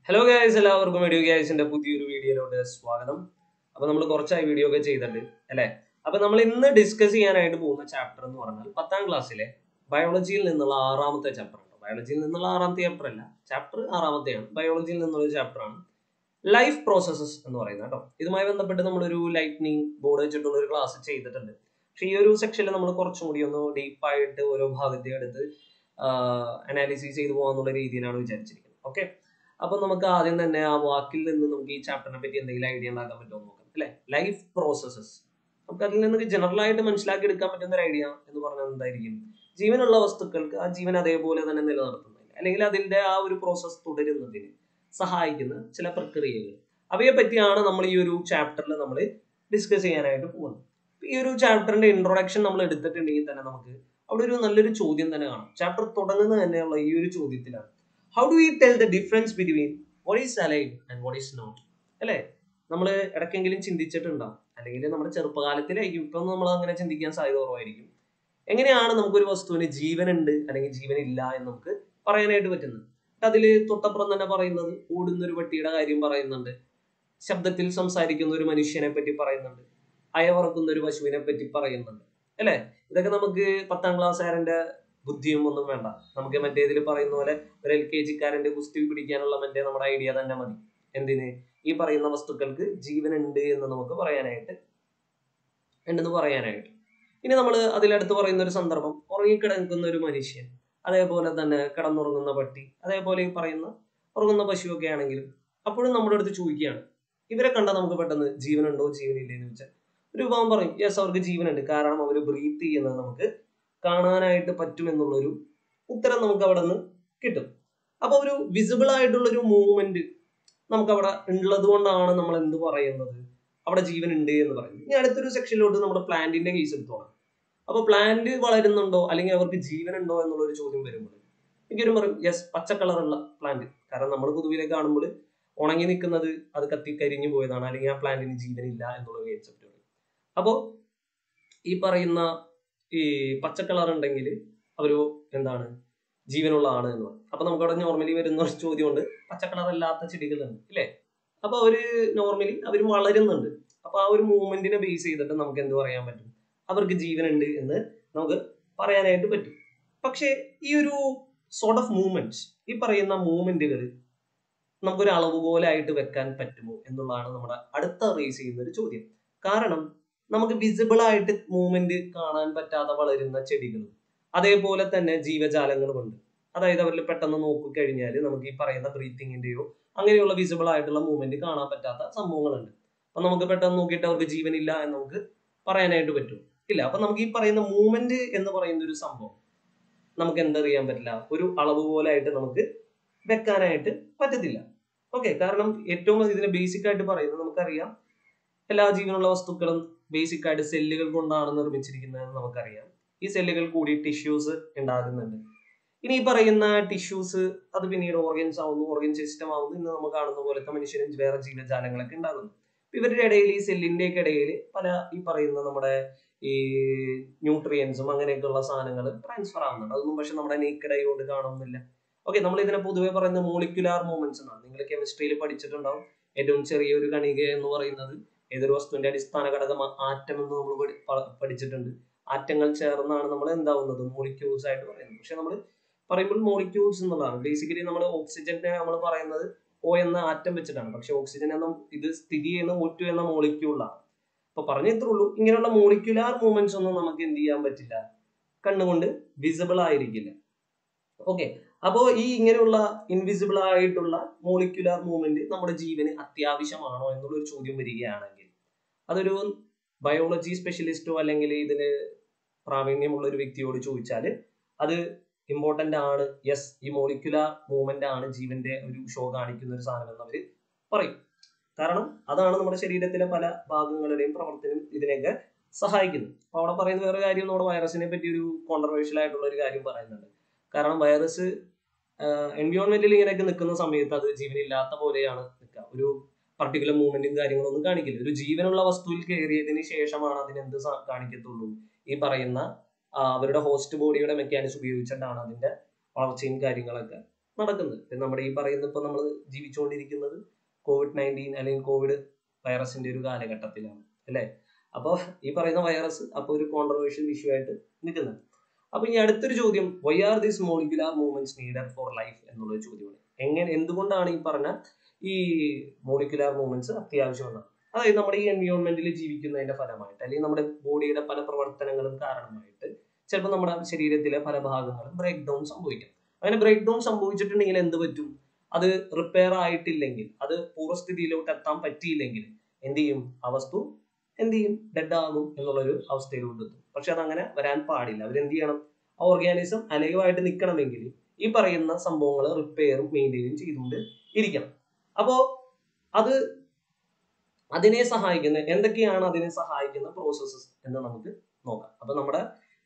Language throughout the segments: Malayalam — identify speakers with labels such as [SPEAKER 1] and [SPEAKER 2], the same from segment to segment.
[SPEAKER 1] ഹലോ ഗായ്സ് എല്ലാവർക്കും വീഡിയോ ഗായ്സിന്റെ പുതിയൊരു വീഡിയോയിലോട്ട് സ്വാഗതം അപ്പൊ നമ്മൾ കുറച്ചായി വീഡിയോ ഒക്കെ ചെയ്തിട്ടുണ്ട് അല്ലെ അപ്പൊ നമ്മൾ ഇന്ന് ഡിസ്കസ് ചെയ്യാനായിട്ട് പോകുന്ന ചാപ്റ്റർ എന്ന് പറഞ്ഞാൽ പത്താം ക്ലാസ്സിലെ ബയോളജിയിൽ നിന്നുള്ള ആറാമത്തെ ചാപ്റ്റർ ആണ് ബയോളജിയിൽ നിന്നുള്ള ആറാമത്തെ ചാപ്റ്റർ അല്ല ചാപ്റ്റർ ആറാമത്തെയാണ് ബയോളജിയിൽ നിന്നുള്ള ചാപ്റ്റർ ആണ് ലൈഫ് പ്രോസസ്സസ് എന്ന് പറയുന്നത് കേട്ടോ ഇതുമായി ബന്ധപ്പെട്ട് നമ്മളൊരു ലൈറ്റ്നിങ് ബോർഡ് വെച്ചിട്ടുള്ള ഒരു ക്ലാസ് ചെയ്തിട്ടുണ്ട് പക്ഷെ ഈ ഒരു സെക്ഷനിൽ നമ്മൾ കുറച്ചും കൂടി ഒന്ന് ഡീപ്പായിട്ട് ഓരോ ഭാഗത്തെ എടുത്ത് അനാലിസിസ് ചെയ്തു പോകാന്നുള്ള രീതിയിലാണ് വിചാരിച്ചിരിക്കുന്നത് ഓക്കെ അപ്പൊ നമുക്ക് ആദ്യം തന്നെ ആ വാക്കിൽ നിന്ന് നമുക്ക് ഈ ചാപ്റ്ററിനെ പറ്റി എന്തെങ്കിലും ഐഡിയ ഉണ്ടാക്കാൻ പറ്റുമോ നോക്കാം അല്ലെ ലൈഫ് പ്രോസസ്സസ് നമുക്ക് അതിൽ നിന്ന് ജനറൽ ആയിട്ട് മനസ്സിലാക്കി എടുക്കാൻ പറ്റുന്ന ഒരു ഐഡിയ എന്ന് പറഞ്ഞാൽ എന്തായിരിക്കും ജീവനുള്ള വസ്തുക്കൾക്ക് ആ ജീവൻ അതേപോലെ തന്നെ നിലനിർത്തുന്നതിന് അല്ലെങ്കിൽ അതിന്റെ ആ ഒരു പ്രോസസ്സ് തുടരുന്നതിന് സഹായിക്കുന്ന ചില പ്രക്രിയകൾ അവയെ പറ്റിയാണ് നമ്മൾ ഈ ഒരു ചാപ്റ്ററിൽ നമ്മൾ ഡിസ്കസ് ചെയ്യാനായിട്ട് പോകുന്നത് ഈ ഒരു ചാപ്റ്ററിന്റെ ഇൻട്രൊഡക്ഷൻ നമ്മൾ എടുത്തിട്ടുണ്ടെങ്കിൽ തന്നെ നമുക്ക് അവിടെ ഒരു നല്ലൊരു ചോദ്യം തന്നെ കാണാം ചാപ്റ്റർ തുടങ്ങുന്നത് തന്നെയുള്ള ഈ ഒരു ചോദ്യത്തിലാണ് how do you tell the difference between what is alive and what is not അല്ലേ നമ്മൾ ഇടയ്ക്കെങ്കിലും ചിന്തിച്ചിട്ടുണ്ടാവും അല്ലെങ്കിൽ നമ്മുടെ ചെറുപ്പകാലത്തിലായിരിക്കും ഇപ്പം നമ്മൾ അങ്ങനെ ചിന്തിക്കാൻ സാധ്യത കുറവായിരിക്കും എങ്ങനെയാണ് നമുക്കൊരു വസ്തുവിന് ജീവനുണ്ട് അല്ലെങ്കിൽ ജീവനില്ല എന്ന് നമുക്ക് പറയാനായിട്ട് പറ്റുന്നത് അതിൽ തൊട്ടപ്പുറം തന്നെ പറയുന്നത് ഓടുന്ന ഒരു പട്ടിയുടെ കാര്യം പറയുന്നുണ്ട് ശബ്ദത്തിൽ സംസാരിക്കുന്ന ഒരു മനുഷ്യനെ പറ്റി പറയുന്നുണ്ട് അയവറക്കുന്ന ഒരു പശുവിനെ പറ്റി പറയുന്നുണ്ട് അല്ലേ ഇതൊക്കെ നമുക്ക് പത്താം ക്ലാസ്സുകാരന്റെ ബുദ്ധിയും ഒന്നും വേണ്ട നമുക്ക് മറ്റേ ഇതിൽ പറയുന്ന പോലെ ഒരു എൽ കെ ജിക്കാരന്റെ കുസ്തി പിടിക്കാനുള്ള മറ്റേ നമ്മുടെ ഐഡിയ തന്നെ മതി എന്തിന് ഈ പറയുന്ന വസ്തുക്കൾക്ക് ജീവനുണ്ട് എന്ന് നമുക്ക് പറയാനായിട്ട് ഉണ്ടെന്ന് പറയാനായിട്ട് ഇനി നമ്മൾ അതിലടുത്ത് പറയുന്ന ഒരു സന്ദർഭം ഉറങ്ങിക്കിടക്കുന്ന ഒരു മനുഷ്യൻ അതേപോലെ തന്നെ കിടന്നുറങ്ങുന്ന പട്ടി അതേപോലെ ഈ പറയുന്ന ഉറങ്ങുന്ന പശുവൊക്കെ ആണെങ്കിലും അപ്പോഴും നമ്മുടെ അടുത്ത് ചോദിക്കുകയാണ് ഇവരെ കണ്ടാൽ നമുക്ക് പെട്ടെന്ന് ജീവനുണ്ടോ ജീവനില്ലേ എന്ന് വെച്ചാൽ ഒരു വിഭാഗം പറയും യെസ് അവർക്ക് ജീവനുണ്ട് കാരണം അവർ ബ്രീത്ത് ചെയ്യുന്നത് നമുക്ക് കാണാനായിട്ട് പറ്റും എന്നുള്ളൊരു ഉത്തരം നമുക്ക് അവിടെ നിന്ന് കിട്ടും അപ്പൊ ഒരു വിസിബിൾ ആയിട്ടുള്ള ഒരു മൂവ്മെന്റ് നമുക്ക് അവിടെ ഉള്ളത് കൊണ്ടാണ് നമ്മൾ എന്ത് പറയുന്നത് അവിടെ ജീവൻ ഉണ്ട് എന്ന് പറയുന്നത് ഇനി അടുത്തൊരു സെക്ഷനിലോട്ട് നമ്മുടെ പ്ലാന്റിന്റെ കേസ് എടുത്തോളാം അപ്പൊ പ്ലാന്റ് വളരുന്നുണ്ടോ അല്ലെങ്കിൽ അവർക്ക് ജീവൻ ഉണ്ടോ എന്നുള്ള ഒരു ചോദ്യം വരുമ്പോൾ എനിക്കൊരു പറയും യെസ് പച്ച കളറുള്ള പ്ലാന്റ് കാരണം നമ്മൾ പൊതുവിലെ കാണുമ്പോൾ ഉണങ്ങി നിൽക്കുന്നത് അത് കത്തി കരിഞ്ഞു പോയതാണ് അല്ലെങ്കിൽ ആ പ്ലാന്റിന് ജീവനില്ല എന്നുള്ള കൺസെപ്റ്റ് അപ്പോൾ ഈ പറയുന്ന ഈ പച്ച കളർ ഉണ്ടെങ്കിൽ അവര് എന്താണ് ജീവനുള്ളതാണ് എന്ന് പറയും അപ്പൊ നമുക്ക് അവിടെ നോർമലി വരുന്ന ഒരു ചോദ്യമുണ്ട് പച്ച കളർ അല്ലാത്ത ചെടികളുണ്ട് ഇല്ലേ അപ്പൊ അവര് നോർമലി അവർ വളരുന്നുണ്ട് അപ്പൊ ആ ഒരു മൂവ്മെന്റിനെ ബേസ് ചെയ്തിട്ട് നമുക്ക് എന്ത് പറയാൻ പറ്റും അവർക്ക് ജീവനുണ്ട് എന്ന് നമുക്ക് പറയാനായിട്ട് പറ്റും പക്ഷേ ഈ ഒരു സോർട്ട് ഓഫ് മൂവ്മെന്റ്സ് ഈ പറയുന്ന മൂവ്മെന്റുകൾ നമുക്കൊരു അളവുകോലായിട്ട് വെക്കാൻ പറ്റുമോ എന്നുള്ളതാണ് നമ്മുടെ അടുത്ത റേസ് ചെയ്യുന്ന ഒരു ചോദ്യം കാരണം നമുക്ക് വിസിബിൾ ആയിട്ട് മൂവ്മെന്റ് കാണാൻ പറ്റാതെ വളരുന്ന ചെടികളും അതേപോലെ തന്നെ ജീവജാലങ്ങളുമുണ്ട് അതായത് അവരിൽ പെട്ടെന്ന് നോക്കിക്കഴിഞ്ഞാൽ നമുക്ക് ഈ പറയുന്ന ബ്രീത്തിങ്ങിന്റെയോ അങ്ങനെയുള്ള വിസിബിൾ ആയിട്ടുള്ള മൂവ്മെന്റ് കാണാൻ പറ്റാത്ത സംഭവങ്ങളുണ്ട് അപ്പൊ നമുക്ക് പെട്ടെന്ന് നോക്കിയിട്ട് അവർക്ക് ജീവനില്ല എന്ന് നമുക്ക് പറയാനായിട്ട് പറ്റും ഇല്ല അപ്പൊ നമുക്ക് ഈ പറയുന്ന മൂവ്മെന്റ് എന്ന് പറയുന്ന ഒരു സംഭവം നമുക്ക് എന്തറിയാൻ പറ്റില്ല ഒരു അളവ് പോലായിട്ട് നമുക്ക് വെക്കാനായിട്ട് പറ്റത്തില്ല ഓക്കെ കാരണം ഏറ്റവും ഇതിനെ ബേസിക് ആയിട്ട് പറയുന്നത് നമുക്കറിയാം എല്ലാ ജീവനുള്ള വസ്തുക്കളും ബേസിക് ആയിട്ട് സെല്ലുകൾ കൊണ്ടാണ് നിർമ്മിച്ചിരിക്കുന്നതെന്ന് നമുക്കറിയാം ഈ സെല്ലുകൾ കൂടി ടിഷ്യൂസ് ഉണ്ടാകുന്നുണ്ട് ഇനി ഈ പറയുന്ന ടിഷ്യൂസ് അത് പിന്നീട് ഓർഗൻസ് ആവുന്നു ഓർഗൻ സിസ്റ്റം ആവുന്നു ഇന്ന് നമ്മൾ കാണുന്ന പോലത്തെ മനുഷ്യനും വേറെ ജീവജാലങ്ങളൊക്കെ ഉണ്ടാകുന്നു ഇവരുടെ ഇടയിൽ ഈ സെല്ലിന്റെ ഒക്കെ ഇടയിൽ പല ഈ പറയുന്ന നമ്മുടെ ഈ ന്യൂട്രിയൻസും അങ്ങനെയൊക്കെയുള്ള സാധനങ്ങൾ ട്രാൻസ്ഫർ ആവുന്നുണ്ട് അതൊന്നും പക്ഷെ നമ്മുടെ നേക്കഡ് ഐ കൊണ്ട് കാണുന്നില്ല ഓക്കെ നമ്മൾ ഇതിനെ പൊതുവെ പറയുന്ന മോളിക്കുലാർ മൂവ്മെന്റ്സ് എന്നാണ് നിങ്ങൾ കെമിസ്ട്രിയിൽ പഠിച്ചിട്ടുണ്ടാവും ഏറ്റവും ചെറിയൊരു കണിക എന്ന് പറയുന്നത് ഏതൊരു വസ്തുവിന്റെ അടിസ്ഥാന ഘടകം ആറ്റം എന്ന് നമ്മൾ പഠിച്ചിട്ടുണ്ട് ആറ്റങ്ങൾ ചേർന്നാണ് നമ്മൾ എന്താവുന്നത് മോളിക്യൂൾസ് ആയിട്ട് പറയുന്നത് പക്ഷെ നമ്മൾ പറയുമ്പോൾ മോളിക്യൂൾസ് എന്നുള്ളതാണ് ബേസിക്കലി നമ്മൾ ഓക്സിജനെ നമ്മൾ പറയുന്നത് ഓ എന്ന ആറ്റം വെച്ചിട്ടാണ് പക്ഷെ ഓക്സിജൻ എന്ന ഇത് സ്ഥിതി ചെയ്യുന്ന ഒ ടു എന്ന മോളിക്യൂളാണ് അപ്പൊ പറഞ്ഞു ഇത്രേ ഉള്ളൂ ഇങ്ങനെയുള്ള മോളിക്യുലാർ മൂവ്മെന്റ്സ് ഒന്നും നമുക്ക് എന്ത് ചെയ്യാൻ പറ്റില്ല കണ്ണുകൊണ്ട് വിസിബിൾ ആയിരിക്കില്ല ഓക്കെ അപ്പോൾ ഈ ഇങ്ങനെയുള്ള ഇൻവിസിബിൾ ആയിട്ടുള്ള മോളിക്യുലാർ മൂവ്മെന്റ് നമ്മുടെ ജീവന് അത്യാവശ്യമാണോ എന്നുള്ള ഒരു ചോദ്യം വരികയാണെങ്കിൽ അതൊരു ബയോളജി സ്പെഷ്യലിസ്റ്റോ അല്ലെങ്കിൽ ഇതിന് പ്രാവീണ്യമുള്ള ഒരു വ്യക്തിയോട് ചോദിച്ചാൽ അത് ഇമ്പോർട്ടന്റ് ആണ് യെസ് ഈ മോളിക്കുലാർ മൂവ്മെന്റ് ആണ് ജീവന്റെ ഒരു ഷോ കാണിക്കുന്ന ഒരു സാധനം എന്ന് അവര് പറയും കാരണം അതാണ് നമ്മുടെ ശരീരത്തിലെ പല ഭാഗങ്ങളുടെയും പ്രവർത്തനം ഇതിനെയൊക്കെ സഹായിക്കുന്നു അപ്പൊ അവിടെ പറയുന്ന വേറെ കാര്യം നമ്മുടെ വൈറസിനെ പറ്റി ഒരു കോൺട്രവേഴ്ഷ്യൽ ആയിട്ടുള്ള ഒരു കാര്യം പറയുന്നുണ്ട് കാരണം വൈറസ് എൻവയോൺമെന്റിൽ ഇങ്ങനെയൊക്കെ നിൽക്കുന്ന സമയത്ത് അത് ജീവനില്ലാത്ത പോലെയാണ് നിൽക്കുക ഒരു പർട്ടിക്കുലർ മൂവ്മെന്റും കാര്യങ്ങളൊന്നും കാണിക്കില്ല ഒരു ജീവനുള്ള വസ്തുവിൽ കയറിയതിന് ശേഷമാണ് അതിനെന്ത് കാണിക്കത്തുള്ളൂ ഈ പറയുന്ന അവരുടെ ഹോസ്റ്റ് ബോഡിയുടെ മെക്കാനിക്സ് ഉപയോഗിച്ചിട്ടാണ് അതിന്റെ വളർച്ചയും കാര്യങ്ങളൊക്കെ നടക്കുന്നത് ഇപ്പൊ നമ്മുടെ ഈ പറയുന്ന ഇപ്പൊ നമ്മൾ ജീവിച്ചുകൊണ്ടിരിക്കുന്നത് കോവിഡ് നയൻറ്റീൻ അല്ലെങ്കിൽ കോവിഡ് വൈറസിന്റെ ഒരു കാലഘട്ടത്തിലാണ് അല്ലേ അപ്പോൾ ഈ പറയുന്ന വൈറസ് അപ്പോൾ ഒരു കോൺട്രവേഴ്ഷ്യൽ ഇഷ്യൂ ആയിട്ട് നിൽക്കുന്നത് അപ്പൊ ഇനി അടുത്തൊരു ചോദ്യം why are these molecular movements needed for life എന്നുള്ളൊരു ചോദ്യമാണ് എങ്ങനെ എന്തുകൊണ്ടാണ് ഈ പറഞ്ഞ ഈ മോളിക്കുലാർ മൂവ്മെന്റ്സ് അത്യാവശ്യമാണ് അതായത് നമ്മുടെ ഈ എൻവിയോൺമെന്റിൽ ജീവിക്കുന്നതിന്റെ ഫലമായിട്ട് അല്ലെങ്കിൽ നമ്മുടെ ബോഡിയുടെ പല പ്രവർത്തനങ്ങളും കാരണമായിട്ട് ചിലപ്പോൾ നമ്മുടെ ശരീരത്തിലെ പല ഭാഗങ്ങളും ബ്രേക്ക് ഡൗൺ സംഭവിക്കും അങ്ങനെ ബ്രേക്ക് ഡൗൺ സംഭവിച്ചിട്ടുണ്ടെങ്കിൽ എന്ത് പറ്റും അത് റിപ്പയർ ആയിട്ടില്ലെങ്കിൽ അത് പൂർവ്വസ്ഥിതിയിലോട്ട് എത്താൻ പറ്റിയില്ലെങ്കിൽ എന്ത് ചെയ്യും ആ വസ്തു എന്ത് ചെയ്യും ഡെഡ് ആകും എന്നുള്ളൊരു അവസ്ഥയിലോട്ട് എത്തും പക്ഷെ അതങ്ങനെ വരാൻ പാടില്ല അവരെന്ത് ചെയ്യണം ആ ഓർഗാനിസം അലൈവായിട്ട് നിൽക്കണമെങ്കിൽ ഈ പറയുന്ന സംഭവങ്ങൾ റിപ്പയറും മെയിൻറ്റെയിനും ചെയ്തുകൊണ്ട് ഇരിക്കണം അപ്പോ അത് അതിനെ സഹായിക്കുന്ന എന്തൊക്കെയാണ് അതിനെ സഹായിക്കുന്ന പ്രോസസ്സസ് എന്ന് നമുക്ക് നോക്കാം അപ്പൊ നമ്മുടെ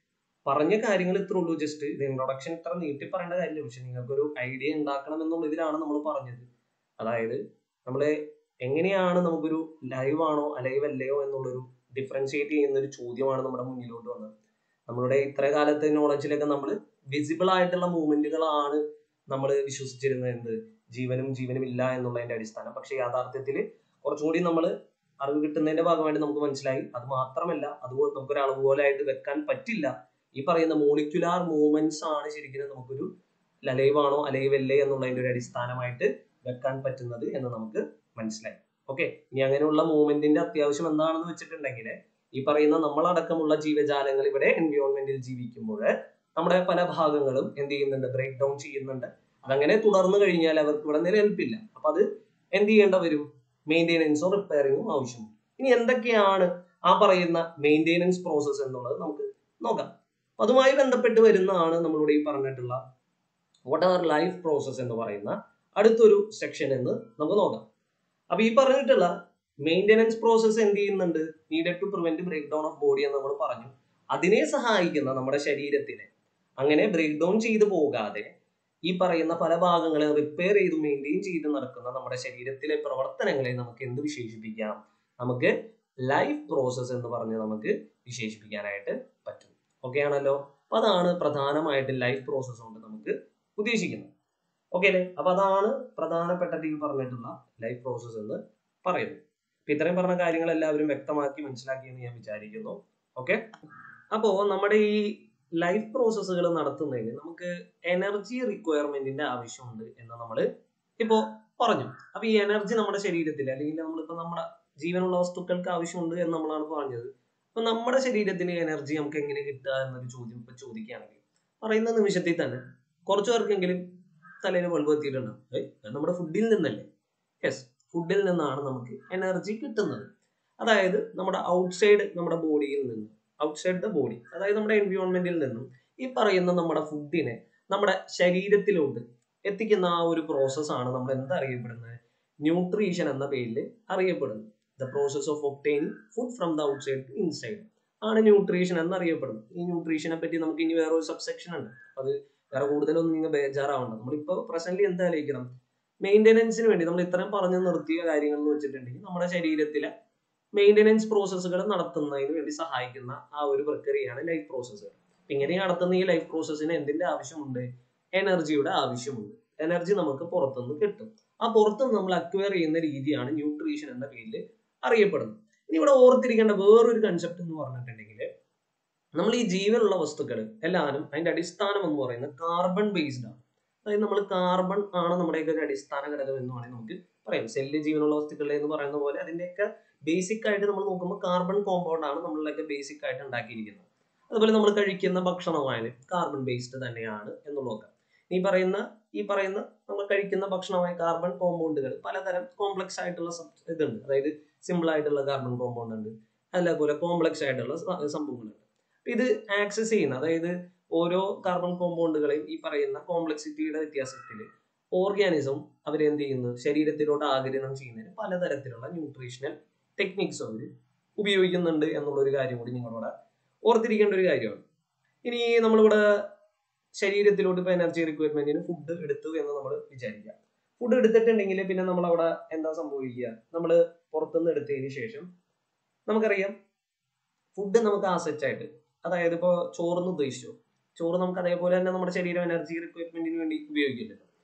[SPEAKER 1] പറഞ്ഞ കാര്യങ്ങൾ ഇത്ര ഉള്ളൂ ജസ്റ്റ് ഇത് ഇൻട്രൊഡക്ഷൻ ഇത്ര നീട്ടി പറയേണ്ട കാര്യമില്ല പക്ഷെ നിങ്ങൾക്കൊരു ഐഡിയ ഉണ്ടാക്കണം എന്നുള്ള ഇതിലാണ് നമ്മൾ പറഞ്ഞത് അതായത് നമ്മളെ എങ്ങനെയാണ് നമുക്കൊരു ലൈവ് ആണോ അലൈവ് അല്ലയോ എന്നുള്ളൊരു ഡിഫറൻഷിയേറ്റ് ചെയ്യുന്ന ഒരു ചോദ്യമാണ് നമ്മുടെ മുന്നിലോട്ട് വന്നത് നമ്മളുടെ ഇത്ര കാലത്തെ നോളജിലൊക്കെ നമ്മൾ വിസിബിൾ ആയിട്ടുള്ള മൂവ്മെന്റുകളാണ് നമ്മൾ വിശ്വസിച്ചിരുന്നത് എന്ത് ജീവനും ജീവനും ഇല്ല എന്നുള്ളതിന്റെ അടിസ്ഥാനം പക്ഷെ യാഥാർത്ഥ്യത്തിൽ കുറച്ചും കൂടി നമ്മൾ അറിവ് കിട്ടുന്നതിന്റെ ഭാഗമായിട്ട് നമുക്ക് മനസ്സിലായി അത് മാത്രമല്ല അതുപോലെ നമുക്ക് ഒരു അളവ് പോലെ ആയിട്ട് വെക്കാൻ പറ്റില്ല ഈ പറയുന്ന മോളിക്കുലാർ മൂവ്മെന്റ്സ് ആണ് ശരിക്കും നമുക്കൊരു ലലൈവ് ആണോ അലൈവ് അല്ലേ എന്നുള്ളതിന്റെ ഒരു അടിസ്ഥാനമായിട്ട് വെക്കാൻ പറ്റുന്നത് എന്ന് നമുക്ക് മനസ്സിലായി ഓക്കെ ഇനി അങ്ങനെയുള്ള മൂവ്മെന്റിന്റെ അത്യാവശ്യം എന്താണെന്ന് വെച്ചിട്ടുണ്ടെങ്കിൽ ഈ പറയുന്ന നമ്മളടക്കമുള്ള ജീവജാലങ്ങൾ ഇവിടെ എൻവിയോൺമെന്റിൽ ജീവിക്കുമ്പോൾ നമ്മുടെ പല ഭാഗങ്ങളും എന്ത് ചെയ്യുന്നുണ്ട് ബ്രേക്ക് ഡൗൺ ചെയ്യുന്നുണ്ട് അതങ്ങനെ തുടർന്നു കഴിഞ്ഞാൽ അവർക്ക് ഇവിടെ നിലനിൽപ്പില്ല അപ്പൊ അത് എന്ത് ചെയ്യേണ്ട വരും മെയിൻ്റെനൻസോ റിപ്പയറിങ്ങും ആവശ്യമുണ്ട് ഇനി എന്തൊക്കെയാണ് ആ പറയുന്ന മെയിൻ്റെനൻസ് പ്രോസസ്സ് എന്നുള്ളത് നമുക്ക് നോക്കാം അപ്പൊ അതുമായി ബന്ധപ്പെട്ട് വരുന്നതാണ് നമ്മളിവിടെ ഈ പറഞ്ഞിട്ടുള്ള വാട്ട് ആർ ലൈഫ് പ്രോസസ്സ് എന്ന് പറയുന്ന അടുത്തൊരു സെക്ഷൻ എന്ന് നമുക്ക് നോക്കാം അപ്പൊ ഈ പറഞ്ഞിട്ടുള്ള മെയിൻ്റെനൻസ് പ്രോസസ്സ് എന്ത് ചെയ്യുന്നുണ്ട് needed to prevent break down of body എന്ന് നമ്മൾ പറഞ്ഞു അതിനെ സഹായിക്കുന്ന നമ്മുടെ ശരീരത്തിനെ അങ്ങനെ ബ്രേക്ക് ഡൗൺ ചെയ്തു പോകാതെ ഈ പറയുന്ന പല ഭാഗങ്ങളെ റിപ്പയർ ചെയ്ത് മെയിൻറ്റെയിൻ ചെയ്ത് നടക്കുന്ന നമ്മുടെ ശരീരത്തിലെ പ്രവർത്തനങ്ങളെ നമുക്ക് എന്ത് വിശേഷിപ്പിക്കാം നമുക്ക് ലൈഫ് പ്രോസസ്സ് എന്ന് പറഞ്ഞ് നമുക്ക് വിശേഷിപ്പിക്കാനായിട്ട് പറ്റും ഓക്കെ ആണല്ലോ അപ്പൊ അതാണ് പ്രധാനമായിട്ട് ലൈഫ് പ്രോസസ്സ് കൊണ്ട് നമുക്ക് ഉദ്ദേശിക്കുന്നത് ഓക്കെ അല്ലേ അപ്പൊ അതാണ് പ്രധാനപ്പെട്ട ഈ പറഞ്ഞിട്ടുള്ള ലൈഫ് പ്രോസസ്സ് എന്ന് പറയുന്നത് അപ്പൊ ഇത്രയും പറഞ്ഞ കാര്യങ്ങൾ എല്ലാവരും വ്യക്തമാക്കി മനസ്സിലാക്കി എന്ന് ഞാൻ വിചാരിക്കുന്നു ഓക്കെ അപ്പോ നമ്മുടെ ഈ ലൈഫ് പ്രോസസ്സുകൾ നടത്തുന്നതിന് നമുക്ക് എനർജി റിക്വയർമെന്റിന്റെ ആവശ്യമുണ്ട് എന്ന് നമ്മൾ ഇപ്പോ പറഞ്ഞു അപ്പൊ ഈ എനർജി നമ്മുടെ ശരീരത്തിൽ അല്ലെങ്കിൽ നമ്മളിപ്പോ നമ്മുടെ ജീവനുള്ള വസ്തുക്കൾക്ക് ആവശ്യമുണ്ട് എന്ന് നമ്മളാണ് പറഞ്ഞത് അപ്പൊ നമ്മുടെ ശരീരത്തിന് എനർജി നമുക്ക് എങ്ങനെ കിട്ടുക എന്നൊരു ചോദ്യം ഇപ്പൊ ചോദിക്കുകയാണെങ്കിൽ പറയുന്ന നിമിഷത്തിൽ തന്നെ കുറച്ചു പേർക്കെങ്കിലും തലയിൽ ബൾബ് എത്തിയിട്ടുണ്ടാവും ഏയ് അത് നമ്മുടെ ഫുഡിൽ നിന്നല്ലേ യെസ് ഫുഡിൽ നിന്നാണ് നമുക്ക് എനർജി കിട്ടുന്നത് അതായത് നമ്മുടെ ഔട്ട്സൈഡ് നമ്മുടെ ബോഡിയിൽ നിന്ന് ഔട്ട്സൈഡ് ദ ബോഡി അതായത് നമ്മുടെ എൻവിയോൺമെന്റിൽ നിന്നും ഈ പറയുന്ന നമ്മുടെ ഫുഡിനെ നമ്മുടെ ശരീരത്തിലോട്ട് എത്തിക്കുന്ന ആ ഒരു പ്രോസസ്സാണ് നമ്മൾ എന്താ അറിയപ്പെടുന്നത് ന്യൂട്രീഷൻ എന്ന പേരിൽ അറിയപ്പെടുന്നത് the process of obtaining food from the outside to inside ആണ് ന്യൂട്രീഷൻ എന്നറിയപ്പെടുന്നത് ഈ ന്യൂട്രീഷനെ പറ്റി നമുക്ക് ഇനി വേറെ ഒരു സബ്സെക്ഷൻ ഉണ്ട് അത് വേറെ കൂടുതലൊന്നും നിങ്ങൾ ബേജാറാവണ്ട നമ്മളിപ്പോൾ പ്രസന്റ്ലി എന്താ ആലോചിക്കണം മെയിൻ്റെനൻസിന് വേണ്ടി നമ്മൾ ഇത്രയും പറഞ്ഞു നിർത്തിയ കാര്യങ്ങൾ എന്ന് വെച്ചിട്ടുണ്ടെങ്കിൽ നമ്മുടെ ശരീരത്തിലെ മെയിൻ്റെനൻസ് പ്രോസസ്സുകൾ നടത്തുന്നതിന് വേണ്ടി സഹായിക്കുന്ന ആ ഒരു പ്രക്രിയയാണ് ലൈഫ് പ്രോസസ്സുകൾ ഇങ്ങനെ നടത്തുന്ന ഈ ലൈഫ് പ്രോസസ്സിന് എന്തിന്റെ ആവശ്യമുണ്ട് എനർജിയുടെ ആവശ്യമുണ്ട് എനർജി നമുക്ക് പുറത്തുനിന്ന് കിട്ടും ആ പുറത്തുനിന്ന് നമ്മൾ അക്വയർ ചെയ്യുന്ന രീതിയാണ് ന്യൂട്രീഷൻ എന്ന പേരിൽ അറിയപ്പെടുന്നത് ഇനി ഇവിടെ ഓർത്തിരിക്കേണ്ട വേറൊരു കൺസെപ്റ്റ് എന്ന് പറഞ്ഞിട്ടുണ്ടെങ്കിൽ നമ്മൾ ഈ ജീവനുള്ള വസ്തുക്കൾ എല്ലാവരും അതിന്റെ അടിസ്ഥാനം എന്ന് പറയുന്നത് കാർബൺ ബേസ്ഡ് ആണ് അതായത് നമ്മൾ കാർബൺ ആണ് നമ്മുടെയൊക്കെ ഒരു അടിസ്ഥാന ഘടകം എന്ന് വേണമെങ്കിൽ നമുക്ക് പറയാം സെല്ല് ജീവനുള്ള വസ്തുക്കൾ എന്ന് പറയുന്ന പോലെ അതിന്റെയൊക്കെ ബേസിക് ആയിട്ട് നമ്മൾ നോക്കുമ്പോൾ കാർബൺ കോമ്പൗണ്ട് ആണ് നമ്മളിലൊക്കെ ബേസിക് ആയിട്ട് ഉണ്ടാക്കിയിരിക്കുന്നത് അതുപോലെ നമ്മൾ കഴിക്കുന്ന ഭക്ഷണമായാലും കാർബൺ ബേസ്ഡ് തന്നെയാണ് എന്ന് നോക്കാം ഈ പറയുന്ന ഈ പറയുന്ന നമ്മൾ കഴിക്കുന്ന ഭക്ഷണമായ കാർബൺ കോമ്പൗണ്ടുകൾ പലതരം കോംപ്ലക്സ് ആയിട്ടുള്ള സബ്- ഇതുണ്ട് അതായത് സിമ്പിൾ ആയിട്ടുള്ള കാർബൺ കോമ്പൗണ്ട് ഉണ്ട് അതേപോലെ കോംപ്ലക്സ് ആയിട്ടുള്ള സ- സംഭവങ്ങളുണ്ട് അപ്പൊ ഇത് ആക്സസ് ചെയ്യുന്ന അതായത് ഓരോ കാർബൺ കോമ്പൗണ്ടുകളെയും ഈ പറയുന്ന കോംപ്ലക്സിറ്റിയുടെ വ്യത്യാസത്തിൽ ഓർഗാനിസം അവരെന്ത് ചെയ്യുന്നു ശരീരത്തിലോട്ട് ആഗിരണം ചെയ്യുന്നതിന് പലതരത്തിലുള്ള ന്യൂട്രീഷണൽ ടെക്നിക്സ് അവർ ഉപയോഗിക്കുന്നുണ്ട് എന്നുള്ള ഒരു കാര്യം കൂടി നിങ്ങളോട് ഓർത്തിരിക്കേണ്ട ഒരു കാര്യമാണ് ഇനി നമ്മളിവിടെ ശരീരത്തിലോട്ട് ഇപ്പൊ എനർജി റിക്വയർമെന്റിന് ഫുഡ് എടുത്തു എന്ന് നമ്മൾ വിചാരിക്കുക ഫുഡ് എടുത്തിട്ടുണ്ടെങ്കിൽ പിന്നെ നമ്മൾ അവിടെ എന്താ സംഭവിക്കുക നമ്മൾ പുറത്തുനിന്ന് എടുത്തതിന് ശേഷം നമുക്കറിയാം ഫുഡ് നമുക്ക് ആസെറ്റ് ആയിട്ട് അതായത് ഇപ്പോൾ ചോറെന്ന് ഉദ്ദേശിച്ചു ചോറ് നമുക്ക് അതേപോലെ തന്നെ നമ്മുടെ ശരീരം എനർജി റിക്വയർമെന്റിന് വേണ്ടി ഉപയോഗിക്കില്ലല്ലോ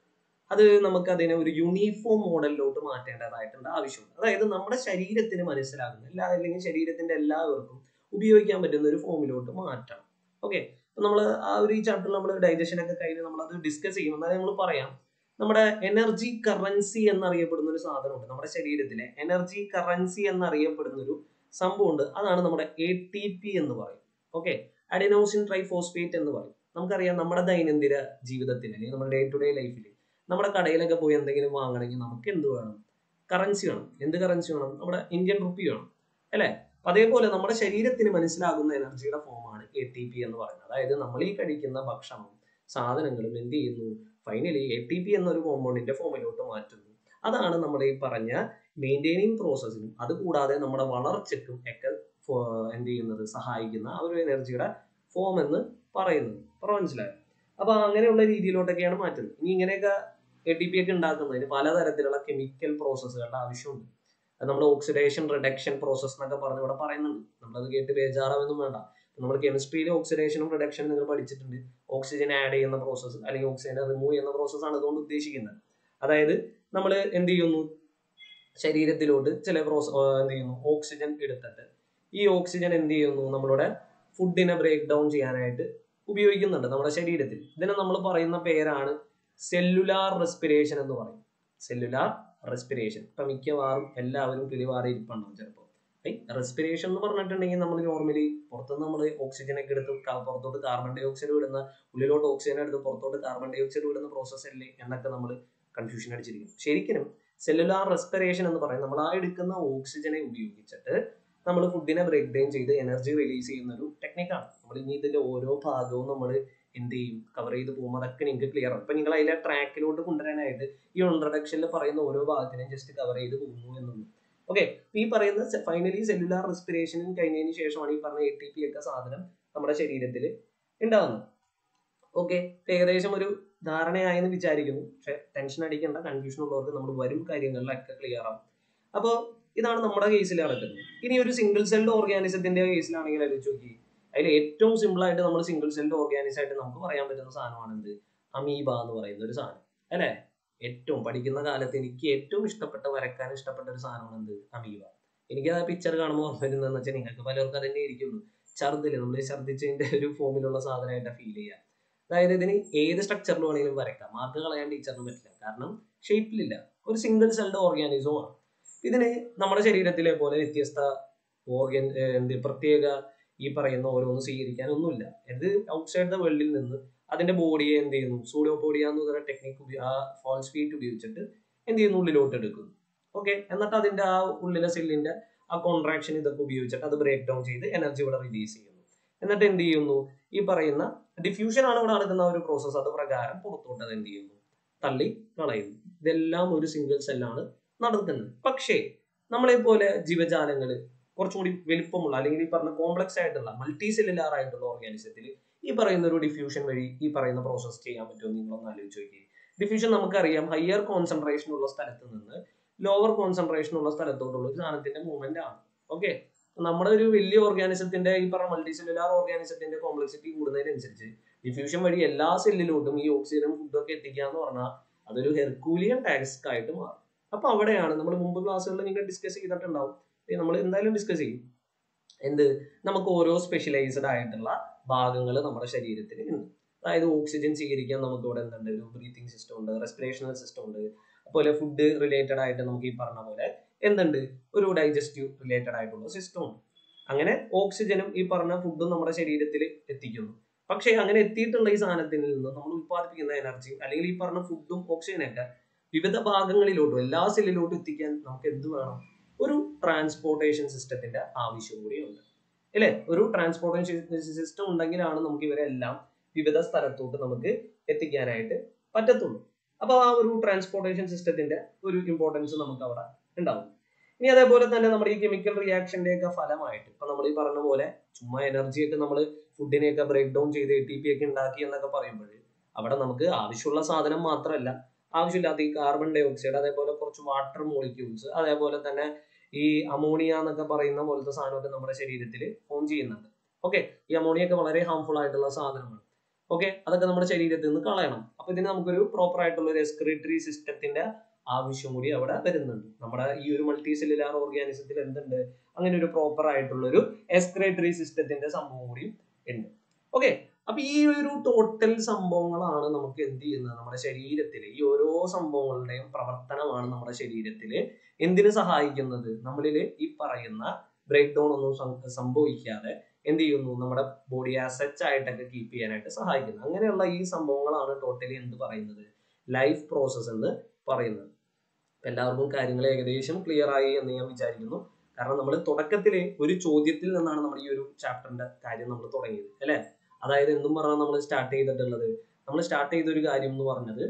[SPEAKER 1] അത് നമുക്ക് അതിനെ ഒരു യൂണിഫോം മോഡലിലോട്ട് മാറ്റേണ്ടതായിട്ടുണ്ട് ആവശ്യമുണ്ട് അതായത് നമ്മുടെ ശരീരത്തിന് മനസ്സിലാകുന്ന എല്ലാ അല്ലെങ്കിൽ ശരീരത്തിന്റെ എല്ലാവർക്കും ഉപയോഗിക്കാൻ പറ്റുന്ന ഒരു ഫോമിലോട്ട് മാറ്റണം ഓക്കെ നമ്മൾ ആ ഒരു ഈ ചാപ്റ്ററിൽ നമ്മൾ ഡൈജഷൻ ഒക്കെ കഴിഞ്ഞ് നമ്മൾ അത് ഡിസ്കസ് ചെയ്യും എന്നാൽ നമ്മൾ പറയാം നമ്മുടെ എനർജി കറൻസി എന്നറിയപ്പെടുന്ന ഒരു സാധനമുണ്ട് നമ്മുടെ ശരീരത്തിലെ എനർജി കറൻസി എന്നറിയപ്പെടുന്ന ഒരു സംഭവമുണ്ട് അതാണ് നമ്മുടെ എ ടി പി എന്ന് പറയും ഓക്കെ അഡിനോസിൻ ട്രൈഫോസ്ഫേറ്റ് എന്ന് പറയും നമുക്കറിയാം നമ്മുടെ ദൈനംദിന ജീവിതത്തിൽ അല്ലെങ്കിൽ നമ്മുടെ ഡേ ടു ഡേ ലൈഫിൽ നമ്മുടെ കടയിലൊക്കെ പോയി എന്തെങ്കിലും വാങ്ങണമെങ്കിൽ നമുക്ക് എന്ത് വേണം കറൻസി വേണം എന്ത് കറൻസി വേണം നമ്മുടെ ഇന്ത്യൻ റുപ്പി വേണം അല്ലേ അപ്പൊ അതേപോലെ നമ്മുടെ ശരീരത്തിന് മനസ്സിലാകുന്ന എനർജിയുടെ ഫോമാണ് എ ടി പി എന്ന് പറയുന്നത് അതായത് നമ്മൾ ഈ കഴിക്കുന്ന ഭക്ഷണവും സാധനങ്ങളും എന്ത് ചെയ്യുന്നു ഫൈനലി എ ടി പി എന്നൊരു കോമ്പൗണ്ടിന്റെ ഫോമിലോട്ട് മാറ്റുന്നു അതാണ് നമ്മുടെ ഈ പറഞ്ഞ മെയിൻറ്റെയിനിങ് പ്രോസസ്സിനും അതുകൂടാതെ നമ്മുടെ വളർച്ചയ്ക്കും ഒക്കെ എന്ത് ചെയ്യുന്നത് സഹായിക്കുന്ന ആ ഒരു എനർജിയുടെ ഫോം എന്ന് പറയുന്നത് പറ മനസ്സിലായോ അപ്പൊ അങ്ങനെയുള്ള രീതിയിലോട്ടൊക്കെയാണ് മാറ്റുന്നത് ഇനി ഇങ്ങനെയൊക്കെ എ ടി പി ഒക്കെ ഉണ്ടാക്കുന്നതിന് പലതരത്തിലുള്ള കെമിക്കൽ പ്രോസസ്സുകളുടെ ആവശ്യമുണ്ട് അത് നമ്മൾ ഓക്സിഡേഷൻ റിഡക്ഷൻ പ്രോസസ് എന്നൊക്കെ പറഞ്ഞ് ഇവിടെ പറയുന്നുണ്ട് നമ്മളത് കേട്ട് ബേജാറാവൊന്നും വേണ്ട നമ്മൾ കെമിസ്ട്രിയിൽ ഓക്സിഡേഷനും റിഡക്ഷനും നിങ്ങൾ പഠിച്ചിട്ടുണ്ട് ഓക്സിജൻ ആഡ് ചെയ്യുന്ന പ്രോസസ്സ് അല്ലെങ്കിൽ ഓക്സിജനെ റിമൂവ് ചെയ്യുന്ന പ്രോസസ്സ് ആണ് അതുകൊണ്ട് ഉദ്ദേശിക്കുന്നത് അതായത് നമ്മൾ എന്ത് ചെയ്യുന്നു ശരീരത്തിലോട്ട് ചില പ്രോസ എന്ത് ചെയ്യുന്നു ഓക്സിജൻ എടുത്തിട്ട് ഈ ഓക്സിജൻ എന്ത് ചെയ്യുന്നു നമ്മളുടെ ഫുഡിനെ ബ്രേക്ക് ഡൗൺ ചെയ്യാനായിട്ട് ഉപയോഗിക്കുന്നുണ്ട് നമ്മുടെ ശരീരത്തിൽ ഇതിനെ നമ്മൾ പറയുന്ന പേരാണ് സെല്ലുലാർ റെസ്പിറേഷൻ എന്ന് പറയും സെല്ലുലാർ റെസ്പിറേഷൻ ഇപ്പൊ മിക്കവാറും എല്ലാവരും കിളിവാറി ഇരിപ്പുണ്ടാവും ചിലപ്പോൾ ഐ റെസ്പിറേഷൻ എന്ന് പറഞ്ഞിട്ടുണ്ടെങ്കിൽ നമ്മൾ നോർമലി പുറത്തുനിന്ന് നമ്മൾ ഓക്സിജൻ ഒക്കെ എടുത്ത് പുറത്തോട്ട് കാർബൺ ഡൈ ഓക്സൈഡ് വിടുന്ന ഉള്ളിലോട്ട് ഓക്സിജൻ എടുത്ത് പുറത്തോട്ട് കാർബൺ ഡൈ ഓക്സൈഡ് വിടുന്ന പ്രോസസ് അല്ലേ എന്നൊക്കെ നമ്മൾ കൺഫ്യൂഷൻ അടിച്ചിരിക്കും ശരിക്കും സെല്ലുലാർ റെസ്പിറേഷൻ എന്ന് പറയും നമ്മൾ ആ എടുക്കുന്ന ഓക്സിജനെ ഉപയോഗിച്ചിട്ട് നമ്മൾ ഫുഡിനെ ബ്രേക്ക് ഡൗൺ ചെയ്ത് എനർജി റിലീസ് ചെയ്യുന്ന ഒരു ടെക്നിക്കാണ് നമ്മൾ ഇനി ഇതിന്റെ ഓരോ ഭാഗവും നമ്മൾ എന്ത് ചെയ്യും കവർ ചെയ്ത് പോകുമ്പോൾ അതൊക്കെ നിങ്ങൾക്ക് ക്ലിയർ ആവും ഇപ്പൊ നിങ്ങൾ അതിലെ ട്രാക്കിലോട്ട് കൊണ്ടുവരാനായിട്ട് ഈ ഇൻട്രഡക്ഷനിൽ പറയുന്ന ഓരോ ഭാഗത്തിനെയും ജസ്റ്റ് കവർ ചെയ്ത് പോകുന്നു എന്നുള്ളൂ ഓക്കെ ഈ പറയുന്ന ഫൈനലി സെല്ലുലാർ റെസ്പിറേഷനും കഴിഞ്ഞതിന് ശേഷമാണ് ഈ പറഞ്ഞ എ ടി പി ഒക്കെ സാധനം നമ്മുടെ ശരീരത്തിൽ ഉണ്ടാകുന്നത് ഓക്കെ ഏകദേശം ഒരു ധാരണയായെന്ന് വിചാരിക്കുന്നു പക്ഷെ ടെൻഷൻ അടിക്കേണ്ട കൺഫ്യൂഷൻ ഉള്ളവർക്ക് നമ്മൾ വരും കാര്യങ്ങളിലൊക്കെ ക്ലിയർ ആവും അപ്പോൾ ഇതാണ് നമ്മുടെ കേസിൽ നടക്കുന്നത് ഇനി ഒരു സിംഗിൾ സെൽഡ് ഓർഗാനിസത്തിന്റെ കേസിലാണെങ്കിൽ ആലോചിച്ച് നോക്കി അതിൽ ഏറ്റവും സിമ്പിൾ ആയിട്ട് നമ്മൾ സിംഗിൾ സെൽഡ് ഓർഗാനിസം ആയിട്ട് നമുക്ക് പറയാൻ പറ്റുന്ന സാധനമാണ് എന്ത് അമീബ എന്ന് പറയുന്ന ഒരു സാധനം അല്ലേ ഏറ്റവും പഠിക്കുന്ന കാലത്ത് എനിക്ക് ഏറ്റവും ഇഷ്ടപ്പെട്ട വരക്കാൻ ഇഷ്ടപ്പെട്ട ഒരു സാധനമാണ് എന്ത് അമീബ എനിക്ക് ആ പിക്ചർ കാണുമ്പോൾ ഓർമ്മ വരുന്നതെന്ന് വെച്ചാൽ നിങ്ങൾക്ക് പലർക്കും അതന്നെ ഇരിക്കുള്ളൂ ഛർദില് നമ്മൾ ഛർദിച്ചതിന്റെ ഒരു ഫോമിലുള്ള സാധനമായിട്ട് ഫീൽ ചെയ്യുക അതായത് ഇതിന് ഏത് സ്ട്രക്ചറിൽ വേണമെങ്കിലും വരയ്ക്കാം മാർക്ക് കളയാൻ ടീച്ചറിന് പറ്റില്ല കാരണം ഷേപ്പിലില്ല ഒരു സിംഗിൾ സെൽഡ് ഓർഗാനിസമാണ് ഇതിന് നമ്മുടെ ശരീരത്തിലെ പോലെ വ്യത്യസ്ത ഓർഗൻ എന്ത് പ്രത്യേക ഈ പറയുന്ന ഓരോന്ന് സ്വീകരിക്കാൻ ഒന്നുമില്ല ഇത് ഔട്ട്സൈഡ് ദ വേൾഡിൽ നിന്ന് അതിന്റെ ബോഡിയെ എന്ത് ചെയ്യുന്നു സൂഡോപോഡിയ എന്ന് പറയുന്ന ടെക്നിക്ക് ആ ഫോൾസ് ഫീറ്റ് ഉപയോഗിച്ചിട്ട് എന്ത് ചെയ്യുന്നു ഉള്ളിലോട്ട് എടുക്കുന്നു ഓക്കെ എന്നിട്ട് അതിന്റെ ആ ഉള്ളിലെ സെല്ലിന്റെ ആ കോൺട്രാക്ഷൻ ഇതൊക്കെ ഉപയോഗിച്ചിട്ട് അത് ബ്രേക്ക് ഡൗൺ ചെയ്ത് എനർജി ഇവിടെ റിലീസ് ചെയ്യുന്നു എന്നിട്ട് എന്ത് ചെയ്യുന്നു ഈ പറയുന്ന ഡിഫ്യൂഷൻ ആണ് ഇവിടെ നടക്കുന്ന ഒരു പ്രോസസ്സ് അത് പ്രകാരം പുറത്തോട്ട് അത് എന്ത് ചെയ്യുന്നു തള്ളി കളയുന്നു ഇതെല്ലാം ഒരു സിംഗിൾ സെല്ലാണ് നടക്കുന്നത് പക്ഷേ നമ്മളെ പോലെ ജീവജാലങ്ങൾ കുറച്ചും കൂടി വലിപ്പമുള്ള അല്ലെങ്കിൽ ഈ പറഞ്ഞ കോംപ്ലക്സ് ആയിട്ടുള്ള മൾട്ടി സെല്ലുലാർ ആയിട്ടുള്ള ഓർഗാനിസത്തിൽ ഈ പറയുന്ന ഒരു ഡിഫ്യൂഷൻ വഴി ഈ പറയുന്ന പ്രോസസ്സ് ചെയ്യാൻ പറ്റുമോ നിങ്ങളൊന്ന് ആലോചിച്ച് നോക്കി ഡിഫ്യൂഷൻ നമുക്കറിയാം ഹയർ കോൺസെൻട്രേഷൻ ഉള്ള സ്ഥലത്ത് നിന്ന് ലോവർ കോൺസെൻട്രേഷൻ ഉള്ള സ്ഥലത്തോട്ടുള്ള ഒരു സാധനത്തിന്റെ മൂവ്മെന്റ് ആണ് ഓക്കെ നമ്മുടെ ഒരു വലിയ ഓർഗാനിസത്തിന്റെ ഈ പറഞ്ഞ മൾട്ടി സെല്ലുലാർ ഓർഗാനിസത്തിന്റെ കോംപ്ലക്സിറ്റി കൂടുന്നതിനനുസരിച്ച് ഡിഫ്യൂഷൻ വഴി എല്ലാ സെല്ലിലോട്ടും ഈ ഓക്സിജനും ഫുഡും ഒക്കെ എത്തിക്കുക എന്ന് പറഞ്ഞാൽ അതൊരു ഹെർക്കൂലിയൻ ടാസ്ക് ആയിട്ട് മാറും അപ്പൊ അവിടെയാണ് നമ്മൾ മുമ്പ് ക്ലാസ്സുകളിൽ നിങ്ങൾ ഡിസ്കസ് ചെയ്തിട്ടുണ്ടാവും നമ്മൾ എന്തായാലും ഡിസ്കസ് ചെയ്യും എന്ത് നമുക്ക് ഓരോ സ്പെഷ്യലൈസ്ഡ് ആയിട്ടുള്ള ഭാഗങ്ങൾ നമ്മുടെ ശരീരത്തിൽ ഉണ്ട് അതായത് ഓക്സിജൻ സ്വീകരിക്കാൻ നമുക്ക് ഇവിടെ എന്തുണ്ട് ഒരു ബ്രീത്തിങ് സിസ്റ്റം ഉണ്ട് റെസ്പിറേഷണൽ സിസ്റ്റം ഉണ്ട് അതുപോലെ ഫുഡ് റിലേറ്റഡ് ആയിട്ട് നമുക്ക് ഈ പറഞ്ഞ പോലെ എന്തുണ്ട് ഒരു ഡൈജസ്റ്റീവ് റിലേറ്റഡ് ആയിട്ടുള്ള സിസ്റ്റം ഉണ്ട് അങ്ങനെ ഓക്സിജനും ഈ പറഞ്ഞ ഫുഡും നമ്മുടെ ശരീരത്തിൽ എത്തിക്കുന്നു പക്ഷേ അങ്ങനെ എത്തിയിട്ടുള്ള ഈ സാധനത്തിൽ നിന്ന് നമ്മൾ ഉത്പാദിപ്പിക്കുന്ന എനർജി അല്ലെങ്കിൽ ഈ പറഞ്ഞ ഫുഡും ഓക്സിജനൊക്കെ വിവിധ ഭാഗങ്ങളിലോട്ടും എല്ലാ സെല്ലിലോട്ടും എത്തിക്കാൻ നമുക്ക് എന്ത് വേണം ഒരു ട്രാൻസ്പോർട്ടേഷൻ സിസ്റ്റത്തിന്റെ ആവശ്യം കൂടിയുണ്ട് അല്ലേ ഒരു ട്രാൻസ്പോർട്ടേഷൻ സിസ്റ്റം ഉണ്ടെങ്കിലാണ് നമുക്ക് ഇവരെല്ലാം വിവിധ സ്ഥലത്തോട്ട് നമുക്ക് എത്തിക്കാനായിട്ട് പറ്റത്തുള്ളൂ അപ്പൊ ആ ഒരു ട്രാൻസ്പോർട്ടേഷൻ സിസ്റ്റത്തിന്റെ ഒരു ഇമ്പോർട്ടൻസ് നമുക്ക് അവിടെ ഉണ്ടാവും ഇനി അതേപോലെ തന്നെ നമ്മുടെ ഈ കെമിക്കൽ റിയാക്ഷന്റെ ഒക്കെ ഫലമായിട്ട് ഇപ്പൊ നമ്മൾ ഈ പറഞ്ഞ പോലെ ചുമ്മാ എനർജി ഒക്കെ നമ്മൾ ഫുഡിനെയൊക്കെ ബ്രേക്ക് ഡൗൺ ചെയ്ത് എ ടി പി ഒക്കെ ഉണ്ടാക്കി എന്നൊക്കെ പറയുമ്പോൾ അവിടെ നമുക്ക് ആവശ്യമുള്ള സാധനം മാത്രമല്ല ആവശ്യമില്ലാത്ത ഈ കാർബൺ ഡൈ ഓക്സൈഡ് അതേപോലെ കുറച്ച് വാട്ടർ മോളിക്യൂൾസ് അതേപോലെ തന്നെ ഈ അമോണിയ എന്നൊക്കെ പറയുന്ന പോലത്തെ സാധനമൊക്കെ നമ്മുടെ ശരീരത്തിൽ ഫോം ചെയ്യുന്നുണ്ട് ഓക്കെ ഈ അമോണിയ ഒക്കെ വളരെ ഹാംഫുൾ ആയിട്ടുള്ള സാധനമാണ് ഓക്കെ അതൊക്കെ നമ്മുടെ ശരീരത്തിൽ നിന്ന് കളയണം അപ്പൊ ഇതിന് നമുക്കൊരു പ്രോപ്പർ ആയിട്ടുള്ള ഒരു എക്സ്ക്രിട്ടറി സിസ്റ്റത്തിന്റെ ആവശ്യം കൂടി അവിടെ വരുന്നുണ്ട് നമ്മുടെ ഈ ഒരു മൾട്ടി സെല്ലുലാർ ഓർഗാനിസത്തിൽ എന്തുണ്ട് അങ്ങനെ ഒരു പ്രോപ്പർ ആയിട്ടുള്ള ഒരു എക്സ്ക്രിട്ടറി സിസ്റ്റത്തിന്റെ സംഭവം കൂടി ഉണ്ട് ഓക്കെ അപ്പൊ ഈ ഒരു ടോട്ടൽ സംഭവങ്ങളാണ് നമുക്ക് എന്ത് ചെയ്യുന്നത് നമ്മുടെ ശരീരത്തിൽ ഈ ഓരോ സംഭവങ്ങളുടെയും പ്രവർത്തനമാണ് നമ്മുടെ ശരീരത്തിൽ എന്തിനു സഹായിക്കുന്നത് നമ്മളിൽ ഈ പറയുന്ന ബ്രേക്ക് ഡൗൺ ഒന്നും സം- സംഭവിക്കാതെ എന്ത് ചെയ്യുന്നു നമ്മുടെ ബോഡി ആസെറ്റ്സ് ആയിട്ടൊക്കെ കീപ്പ് ചെയ്യാനായിട്ട് സഹായിക്കുന്നു അങ്ങനെയുള്ള ഈ സംഭവങ്ങളാണ് ടോട്ടലി എന്ത് പറയുന്നത് ലൈഫ് പ്രോസസ്സ് എന്ന് പറയുന്നത് അപ്പൊ എല്ലാവർക്കും കാര്യങ്ങൾ ഏകദേശം ക്ലിയർ ആയി എന്ന് ഞാൻ വിചാരിക്കുന്നു കാരണം നമ്മൾ തുടക്കത്തിൽ ഒരു ചോദ്യത്തിൽ നിന്നാണ് നമ്മുടെ ഈ ഒരു ചാപ്റ്ററിന്റെ കാര്യം നമ്മൾ തുടങ്ങിയത് അല്ലെ അതായത് എന്തും പറഞ്ഞാൽ നമ്മൾ സ്റ്റാർട്ട് ചെയ്തിട്ടുള്ളത് നമ്മൾ സ്റ്റാർട്ട് ചെയ്ത ഒരു കാര്യം എന്ന് പറഞ്ഞത്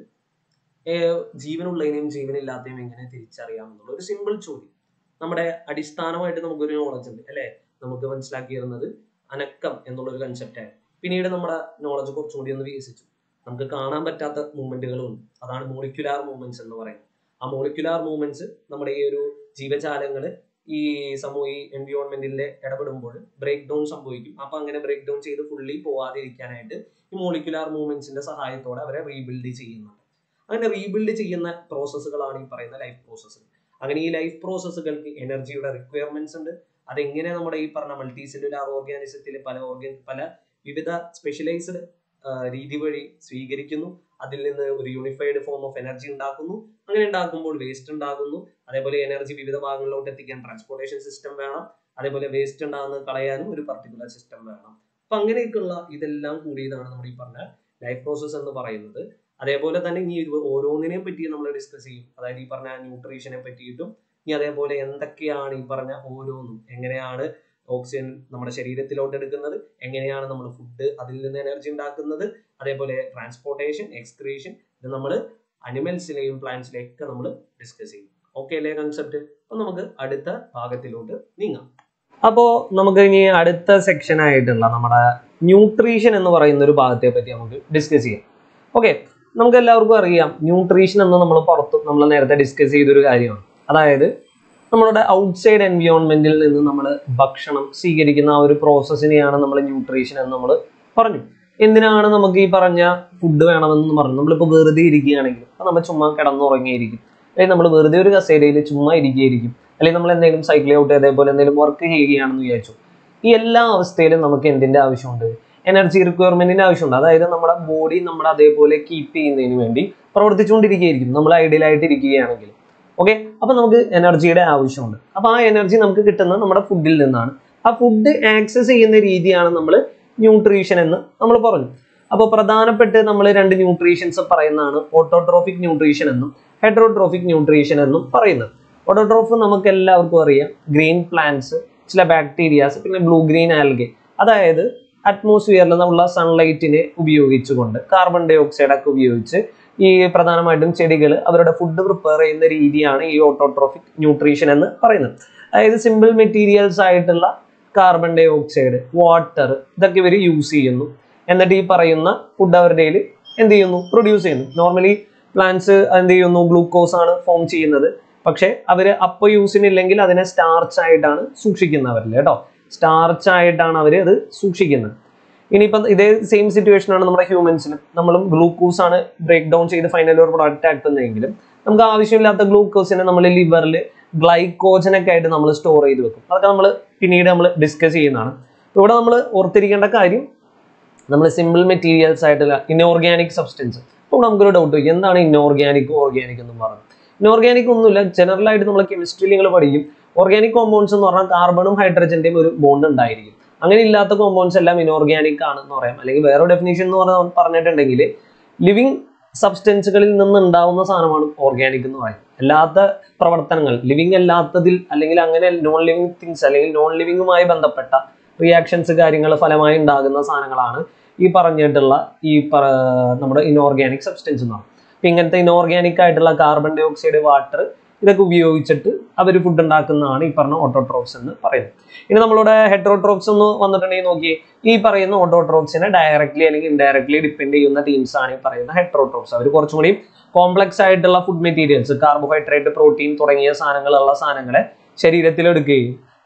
[SPEAKER 1] ഏർ ജീവനുള്ളതിനെയും ജീവനില്ലാത്തതിനെയും എങ്ങനെ തിരിച്ചറിയാം എന്നുള്ള ഒരു സിമ്പിൾ ചോദ്യം നമ്മുടെ അടിസ്ഥാനമായിട്ട് നമുക്കൊരു നോളജ് ഉണ്ട് അല്ലെ നമുക്ക് മനസ്സിലാക്കി തരുന്നത് അനക്കം എന്നുള്ള ഒരു കൺസെപ്റ്റ് ആയിരുന്നു പിന്നീട് നമ്മുടെ നോളജ് കുറച്ചും കൂടി ഒന്ന് വികസിച്ചു നമുക്ക് കാണാൻ പറ്റാത്ത മൂവ്മെന്റുകളും ഉണ്ട് അതാണ് മോളിക്യുലാർ മൂവ്മെന്റ്സ് എന്ന് പറയുന്നത് ആ മോളിക്യുലാർ മൂവ്മെന്റ്സ് നമ്മുടെ ഈ ഒരു ജീവജാലങ്ങൾ ഈ സമൂഹ ഈ എൻവിയോൺമെന്റിൽ ഇടപെടുമ്പോൾ ബ്രേക്ക് ഡൗൺ സംഭവിക്കും അപ്പൊ അങ്ങനെ ബ്രേക്ക് ഡൗൺ ചെയ്ത് ഫുള്ളി പോവാതിരിക്കാനായിട്ട് ഈ മോളിക്യുലാർ മൂവ്മെന്റ്സിന്റെ സഹായത്തോടെ അവരെ റീബിൽഡ് ചെയ്യുന്നുണ്ട് അങ്ങനെ റീബിൽഡ് ചെയ്യുന്ന പ്രോസസ്സുകളാണ് ഈ പറയുന്ന ലൈഫ് പ്രോസസ്സ് അങ്ങനെ ഈ ലൈഫ് പ്രോസസ്സുകൾക്ക് എനർജിയുടെ റിക്വയർമെന്റ്സ് ഉണ്ട് അതെങ്ങനെ നമ്മുടെ ഈ പറഞ്ഞ മൾട്ടി സെല്ലുലാർ ഓർഗാനിസത്തിൽ പല ഓർഗൻ പല വിവിധ സ്പെഷ്യലൈസ്ഡ് രീതി വഴി സ്വീകരിക്കുന്നു അതിൽ നിന്ന് ഒരു യൂണിഫൈഡ് ഫോം ഓഫ് എനർജി ഉണ്ടാക്കുന്നു അങ്ങനെ ഉണ്ടാക്കുമ്പോൾ വേസ്റ്റ് ഉണ്ടാകുന്നു അതേപോലെ എനർജി വിവിധ ഭാഗങ്ങളിലോട്ട് എത്തിക്കാൻ ട്രാൻസ്പോർട്ടേഷൻ സിസ്റ്റം വേണം അതേപോലെ വേസ്റ്റ് ഉണ്ടാകുന്ന കളയാനും ഒരു പർട്ടിക്കുലർ സിസ്റ്റം വേണം അപ്പൊ അങ്ങനെയൊക്കെയുള്ള ഇതെല്ലാം കൂടിയതാണ് നമ്മൾ ഈ പറഞ്ഞ ലൈഫ് പ്രോസസ്സ് എന്ന് പറയുന്നത് അതേപോലെ തന്നെ ഇനി ഇത് ഓരോന്നിനെയും പറ്റി നമ്മൾ ഡിസ്കസ് ചെയ്യും അതായത് ഈ പറഞ്ഞ ന്യൂട്രീഷനെ പറ്റിയിട്ടും ഇനി അതേപോലെ എന്തൊക്കെയാണ് ഈ പറഞ്ഞ ഓരോന്നും എങ്ങനെയാണ് ഓക്സിജൻ നമ്മുടെ ശരീരത്തിലോട്ട് എടുക്കുന്നത് എങ്ങനെയാണ് നമ്മൾ ഫുഡ് അതിൽ നിന്ന് എനർജി ഉണ്ടാക്കുന്നത് അതേപോലെ ട്രാൻസ്പോർട്ടേഷൻ എക്സ്ക്രീഷൻ ഇത് നമ്മൾ അനിമൽസിലെയും പ്ലാന്റ്സിലെയും ഒക്കെ നമ്മൾ ഡിസ്കസ് ചെയ്യും ഓക്കെ അല്ലേ കൺസെപ്റ്റ് അപ്പൊ നമുക്ക് അടുത്ത ഭാഗത്തിലോട്ട് നീങ്ങാം അപ്പോ നമുക്ക് ഇനി അടുത്ത സെക്ഷൻ ആയിട്ടുള്ള നമ്മുടെ ന്യൂട്രീഷൻ എന്ന് പറയുന്ന ഒരു ഭാഗത്തെ പറ്റി നമുക്ക് ഡിസ്കസ് ചെയ്യാം ഓക്കെ നമുക്ക് എല്ലാവർക്കും അറിയാം ന്യൂട്രീഷൻ എന്ന് നമ്മൾ പുറത്ത് നമ്മൾ നേരത്തെ ഡിസ്കസ് ചെയ്തൊരു കാര്യമാണ് അതായത് നമ്മളുടെ ഔട്ട്സൈഡ് എൻവിയോൺമെന്റിൽ നിന്ന് നമ്മൾ ഭക്ഷണം സ്വീകരിക്കുന്ന ആ ഒരു പ്രോസസ്സിനെയാണ് നമ്മൾ ന്യൂട്രീഷൻ എന്ന് നമ്മൾ പറഞ്ഞു എന്തിനാണ് നമുക്ക് ഈ പറഞ്ഞ ഫുഡ് വേണമെന്ന് പറഞ്ഞു നമ്മളിപ്പോൾ വെറുതെ ഇരിക്കുകയാണെങ്കിൽ അപ്പോൾ നമ്മൾ ചുമ്മാ കിടന്നുറങ്ങിയിരിക്കും അല്ലെങ്കിൽ നമ്മൾ വെറുതെ ഒരു കസേരയിൽ ചുമ്മാ ഇരിക്കുകയായിരിക്കും അല്ലെങ്കിൽ നമ്മൾ എന്തെങ്കിലും സൈക്കിൾ ഔട്ട് അതേപോലെ എന്തെങ്കിലും വർക്ക് ചെയ്യുകയാണെന്ന് വിചാരിച്ചു ഈ എല്ലാ അവസ്ഥയിലും നമുക്ക് എന്തിന്റെ ആവശ്യമുണ്ട് എനർജി റിക്വയർമെന്റിന്റെ ആവശ്യമുണ്ട് അതായത് നമ്മുടെ ബോഡി നമ്മുടെ അതേപോലെ കീപ്പ് ചെയ്യുന്നതിന് വേണ്ടി പ്രവർത്തിച്ചുകൊണ്ടിരിക്കുകയായിരിക്കും നമ്മൾ ഐഡിയൽ ആയിട്ട് ഇരിക്കുകയാണെങ്കിൽ ഓക്കെ അപ്പൊ നമുക്ക് എനർജിയുടെ ആവശ്യമുണ്ട് അപ്പൊ ആ എനർജി നമുക്ക് കിട്ടുന്നത് നമ്മുടെ ഫുഡിൽ നിന്നാണ് ആ ഫുഡ് ആക്സസ് ചെയ്യുന്ന രീതിയാണ് നമ്മൾ ന്യൂട്രീഷൻ എന്ന് നമ്മൾ പറഞ്ഞു അപ്പോൾ പ്രധാനപ്പെട്ട് നമ്മൾ രണ്ട് ന്യൂട്രീഷൻസ് പറയുന്നതാണ് ഓട്ടോട്രോഫിക് ന്യൂട്രീഷൻ എന്നും ഹെഡ്രോട്രോഫിക് ന്യൂട്രീഷൻ എന്നും പറയുന്നത് ഓട്ടോട്രോഫ് നമുക്ക് എല്ലാവർക്കും അറിയാം ഗ്രീൻ പ്ലാന്റ്സ് ചില ബാക്ടീരിയാസ് പിന്നെ ബ്ലൂ ഗ്രീൻ ആൽഗെ അതായത് അറ്റ്മോസ്ഫിയറിൽ നിന്നുള്ള സൺലൈറ്റിനെ ഉപയോഗിച്ചുകൊണ്ട് കാർബൺ ഡൈ ഓക്സൈഡ് ഒക്കെ ഉപയോഗിച്ച് ഈ പ്രധാനമായിട്ടും ചെടികൾ അവരുടെ ഫുഡ് പ്രിപ്പയർ ചെയ്യുന്ന രീതിയാണ് ഈ ഓട്ടോട്രോഫിക് ന്യൂട്രീഷൻ എന്ന് പറയുന്നത് അതായത് സിമ്പിൾ മെറ്റീരിയൽസ് ആയിട്ടുള്ള കാർബൺ ഡൈ ഓക്സൈഡ് വാട്ടർ ഇതൊക്കെ ഇവർ യൂസ് ചെയ്യുന്നു എന്നിട്ട് ഈ പറയുന്ന ഫുഡ് അവരുടെ കയ്യിൽ എന്ത് ചെയ്യുന്നു പ്രൊഡ്യൂസ് ചെയ്യുന്നു നോർമലി പ്ലാന്റ്സ് എന്ത് ചെയ്യുന്നു ഗ്ലൂക്കോസ് ആണ് ഫോം ചെയ്യുന്നത് പക്ഷെ അവര് അപ്പൊ യൂസിനില്ലെങ്കിൽ അതിനെ സ്റ്റാർച്ച് ആയിട്ടാണ് സൂക്ഷിക്കുന്നവരിൽ കേട്ടോ സ്റ്റാർച്ച് ആയിട്ടാണ് അവർ അത് സൂക്ഷിക്കുന്നത് ഇനിയിപ്പം ഇതേ സെയിം സിറ്റുവേഷൻ ആണ് നമ്മുടെ ഹ്യൂമൻസിനും നമ്മളും ഗ്ലൂക്കോസ് ആണ് ബ്രേക്ക് ഡൗൺ ചെയ്ത് ഫൈനൽ ഒരു പ്രൊഡക്റ്റ് ആക്കുന്നതെങ്കിലും നമുക്ക് ആവശ്യമില്ലാത്ത ഗ്ലൂക്കോസിനെ നമ്മൾ ലിവറിൽ ഗ്ലൈക്കോജനൊക്കെ ആയിട്ട് നമ്മൾ സ്റ്റോർ ചെയ്ത് വെക്കും അതൊക്കെ നമ്മൾ പിന്നീട് നമ്മൾ ഡിസ്കസ് ചെയ്യുന്നതാണ് ഇപ്പൊ ഇവിടെ നമ്മൾ ഓർത്തിരിക്കേണ്ട കാര്യം നമ്മൾ സിമ്പിൾ മെറ്റീരിയൽസ് ആയിട്ടുള്ള ഇൻഓർഗാനിക് സബ്സ്റ്റൻസ് അപ്പോൾ നമുക്കൊരു ഡൗട്ട് വയ്ക്കും എന്താണ് ഇൻഓർഗാനിക് ഓർഗാനിക് എന്ന് പറയുന്നത് ഇൻഓർഗാനിക് ഒന്നുമില്ല ജനറൽ ആയിട്ട് നമ്മൾ കെമിസ്ട്രിയിൽ നിങ്ങൾ പഠിക്കും ഓർഗാനിക് കോമ്പൗണ്ട്സ് എന്ന് പറഞ്ഞാൽ കാർബണും ഹൈഡ്രജന്റെയും ഒരു ബോണ്ട് ഉണ്ടായിരിക്കും അങ്ങനെ ഇല്ലാത്ത കോമ്പൗണ്ട്സ് എല്ലാം ഇനോർഗാനിക് ആണെന്ന് പറയാം അല്ലെങ്കിൽ വേറെ ഡെഫിനേഷൻ എന്ന് പറഞ്ഞാൽ പറഞ്ഞിട്ടുണ്ടെങ്കിൽ ലിവിങ് സബ്സ്റ്റൻസുകളിൽ നിന്ന് ഉണ്ടാവുന്ന സാധനമാണ് ഓർഗാനിക് എന്ന് പറയുന്നത് അല്ലാത്ത പ്രവർത്തനങ്ങൾ ലിവിങ് അല്ലാത്തതിൽ അല്ലെങ്കിൽ അങ്ങനെ നോൺ ലിവിങ് തിങ്സ് അല്ലെങ്കിൽ നോൺ ലിവിങ്ങുമായി ബന്ധപ്പെട്ട റിയാക്ഷൻസ് കാര്യങ്ങൾ ഫലമായി ഉണ്ടാകുന്ന സാധനങ്ങളാണ് ഈ പറഞ്ഞിട്ടുള്ള ഈ പറ നമ്മുടെ ഇനോർഗാനിക് സബ്സ്റ്റൻസ് എന്ന് പറയുന്നത് അപ്പൊ ഇങ്ങനത്തെ ഇനോർഗാനിക് ആയിട്ടുള്ള കാർബൺ ഡൈ ഓക്സൈഡ് വാട്ടർ ഇതൊക്കെ ഉപയോഗിച്ചിട്ട് അവർ ഫുഡ് ഉണ്ടാക്കുന്നതാണ് ഈ പറഞ്ഞ ഓട്ടോട്രോപ്സ് എന്ന് പറയുന്നത് ഇനി നമ്മളുടെ ഹെട്രോട്രോപ്സ് എന്ന് വന്നിട്ടുണ്ടെങ്കിൽ നോക്കി ഈ പറയുന്ന ഓട്ടോട്രോപ്സിനെ ഡയറക്ട്ലി അല്ലെങ്കിൽ ഇൻഡയറക്ട്ലി ഡിപ്പെൻഡ് ചെയ്യുന്ന ടീംസ് ആണ് ഈ പറയുന്ന ഹെട്രോട്രോപ്സ് അവർ കുറച്ചും കൂടി കോംപ്ലക്സ് ആയിട്ടുള്ള ഫുഡ് മെറ്റീരിയൽസ് കാർബോഹൈഡ്രേറ്റ് പ്രോട്ടീൻ തുടങ്ങിയ സാധനങ്ങളുള്ള സാധനങ്ങളെ ശരീരത്തിൽ എടുക്കുകയും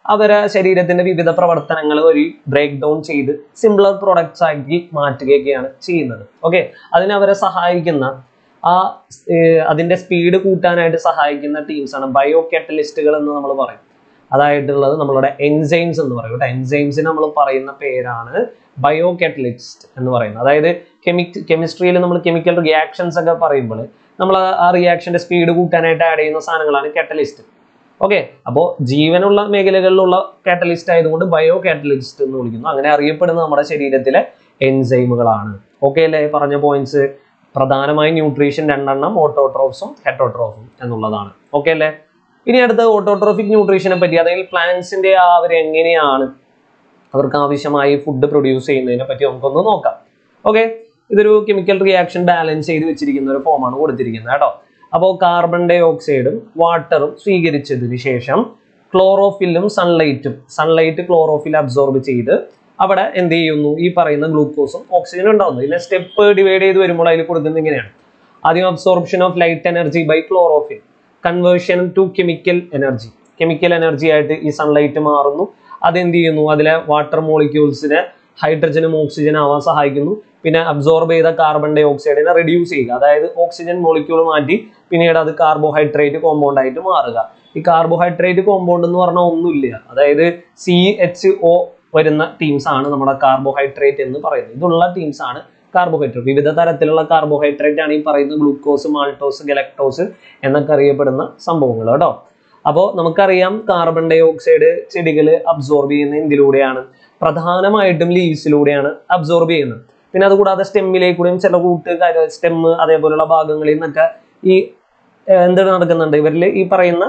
[SPEAKER 1] അവരെ ശരീരത്തിന്റെ വിവിധ പ്രവർത്തനങ്ങൾ വഴി ബ്രേക്ക് ഡൗൺ ചെയ്ത് സിംപ്ലർ പ്രൊഡക്ട്സ് ആക്കി മാറ്റുകയൊക്കെയാണ് ചെയ്യുന്നത് ഓക്കെ അതിന് അവരെ സഹായിക്കുന്ന ആ ഏർ അതിന്റെ സ്പീഡ് കൂട്ടാനായിട്ട് സഹായിക്കുന്ന ടീംസ് ആണ് ബയോ കാറ്റലിസ്റ്റുകൾ എന്ന് നമ്മൾ പറയും അതായിട്ടുള്ളത് നമ്മളുടെ എൻസൈംസ് എന്ന് പറയും കേട്ടോ എൻസൈംസിന് നമ്മൾ പറയുന്ന പേരാണ് ബയോ കാറ്റലിസ്റ്റ് എന്ന് പറയുന്നത് അതായത് കെമിക് കെമിസ്ട്രിയിൽ നമ്മൾ കെമിക്കൽ റിയാക്ഷൻസ് ഒക്കെ പറയുമ്പോൾ നമ്മൾ ആ റിയാക്ഷന്റെ സ്പീഡ് കൂട്ടാനായിട്ട് ആഡ് ചെയ്യുന്ന സാധനങ്ങളാണ് കാറ്റലിസ്റ്റ് ഓക്കെ അപ്പോൾ ജീവനുള്ള മേഖലകളിലുള്ള കാറ്റലിസ്റ്റ് ആയതുകൊണ്ട് ബയോ കാറ്റലിസ്റ്റ് എന്ന് വിളിക്കുന്നു അങ്ങനെ അറിയപ്പെടുന്ന നമ്മുടെ ശരീരത്തിലെ എൻസൈമുകളാണ് ഓക്കെ അല്ലേ പറഞ്ഞ പോയിന്റ്സ് പ്രധാനമായും ന്യൂട്രീഷൻ രണ്ടെണ്ണം ഓട്ടോട്രോഫ്സും ഹെറ്റോട്രോഫും എന്നുള്ളതാണ് ഓക്കെ അല്ലേ ഇനി അടുത്ത ഓട്ടോട്രോഫിക് ന്യൂട്രീഷനെ പറ്റി അതായത് പ്ലാന്റ്സിന്റെ ആ അവർ എങ്ങനെയാണ് അവർക്ക് ആവശ്യമായി ഫുഡ് പ്രൊഡ്യൂസ് ചെയ്യുന്നതിനെ പറ്റി നമുക്കൊന്ന് നോക്കാം ഓക്കെ ഇതൊരു കെമിക്കൽ റിയാക്ഷൻ ബാലൻസ് ചെയ്ത് വെച്ചിരിക്കുന്ന ഒരു ഫോമാണ് കൊടുത്തിരിക്കുന്നത് കേട്ടോ അപ്പോൾ കാർബൺ ഡൈ ഓക്സൈഡും വാട്ടറും സ്വീകരിച്ചതിന് ശേഷം ക്ലോറോഫില്ലും സൺലൈറ്റും സൺലൈറ്റ് ക്ലോറോഫിൽ അബ്സോർബ് ചെയ്ത് അവിടെ എന്ത് ചെയ്യുന്നു ഈ പറയുന്ന ഗ്ലൂക്കോസും ഓക്സിജനും ഉണ്ടാവുന്നു ഇതിലെ സ്റ്റെപ്പ് ഡിവൈഡ് ചെയ്ത് വരുമ്പോൾ അതിൽ കൊടുക്കുന്നത് ഇങ്ങനെയാണ് ആദ്യം absorption of light energy by chlorophyll conversion to chemical energy chemical energy ആയിട്ട് ഈ സൺലൈറ്റ് മാറുന്നു അതെന്ത് ചെയ്യുന്നു അതിലെ വാട്ടർ മോളിക്യൂൾസിനെ ഹൈഡ്രജനും ഓക്സിജനും ആവാൻ സഹായിക്കുന്നു പിന്നെ അബ്സോർബ് ചെയ്ത കാർബൺ ഡൈ ഓക്സൈഡിനെ റെഡ്യൂസ് ചെയ്യുക അതായത് ഓക്സിജൻ മോളിക്യൂൾ മാറ്റി പിന്നീട് അത് കാർബോഹൈഡ്രേറ്റ് കോമ്പൗണ്ട് ആയിട്ട് മാറുക ഈ കാർബോഹൈഡ്രേറ്റ് കോമ്പൗണ്ട് എന്ന് പറഞ്ഞാൽ ഒന്നുമില്ല അതായത് സി എച്ച് ഒ വരുന്ന ടീംസ് ആണ് നമ്മുടെ കാർബോഹൈഡ്രേറ്റ് എന്ന് പറയുന്നത് ഇതുള്ള ടീംസ് ആണ് കാർബോഹൈഡ്രേറ്റ് വിവിധ തരത്തിലുള്ള കാർബോഹൈഡ്രേറ്റ് ആണ് ഈ പറയുന്ന ഗ്ലൂക്കോസ് മാൾട്ടോസ് ഗലക്ടോസ് എന്നൊക്കെ അറിയപ്പെടുന്ന സംഭവങ്ങൾ കേട്ടോ അപ്പോൾ നമുക്കറിയാം കാർബൺ ഡൈ ഓക്സൈഡ് ചെടികൾ അബ്സോർബ് ചെയ്യുന്ന എന്തിലൂടെയാണ് പ്രധാനമായിട്ടും ലീവ്സിലൂടെയാണ് അബ്സോർബ് ചെയ്യുന്നത് പിന്നെ അതുകൂടാതെ സ്റ്റെമ്മിലേക്കൂടെയും ചില കൂട്ട് സ്റ്റെം അതേപോലുള്ള ഭാഗങ്ങളിൽ നിന്നൊക്കെ ഈ ഏർ എന്ത് നടക്കുന്നുണ്ട് ഇവരിൽ ഈ പറയുന്ന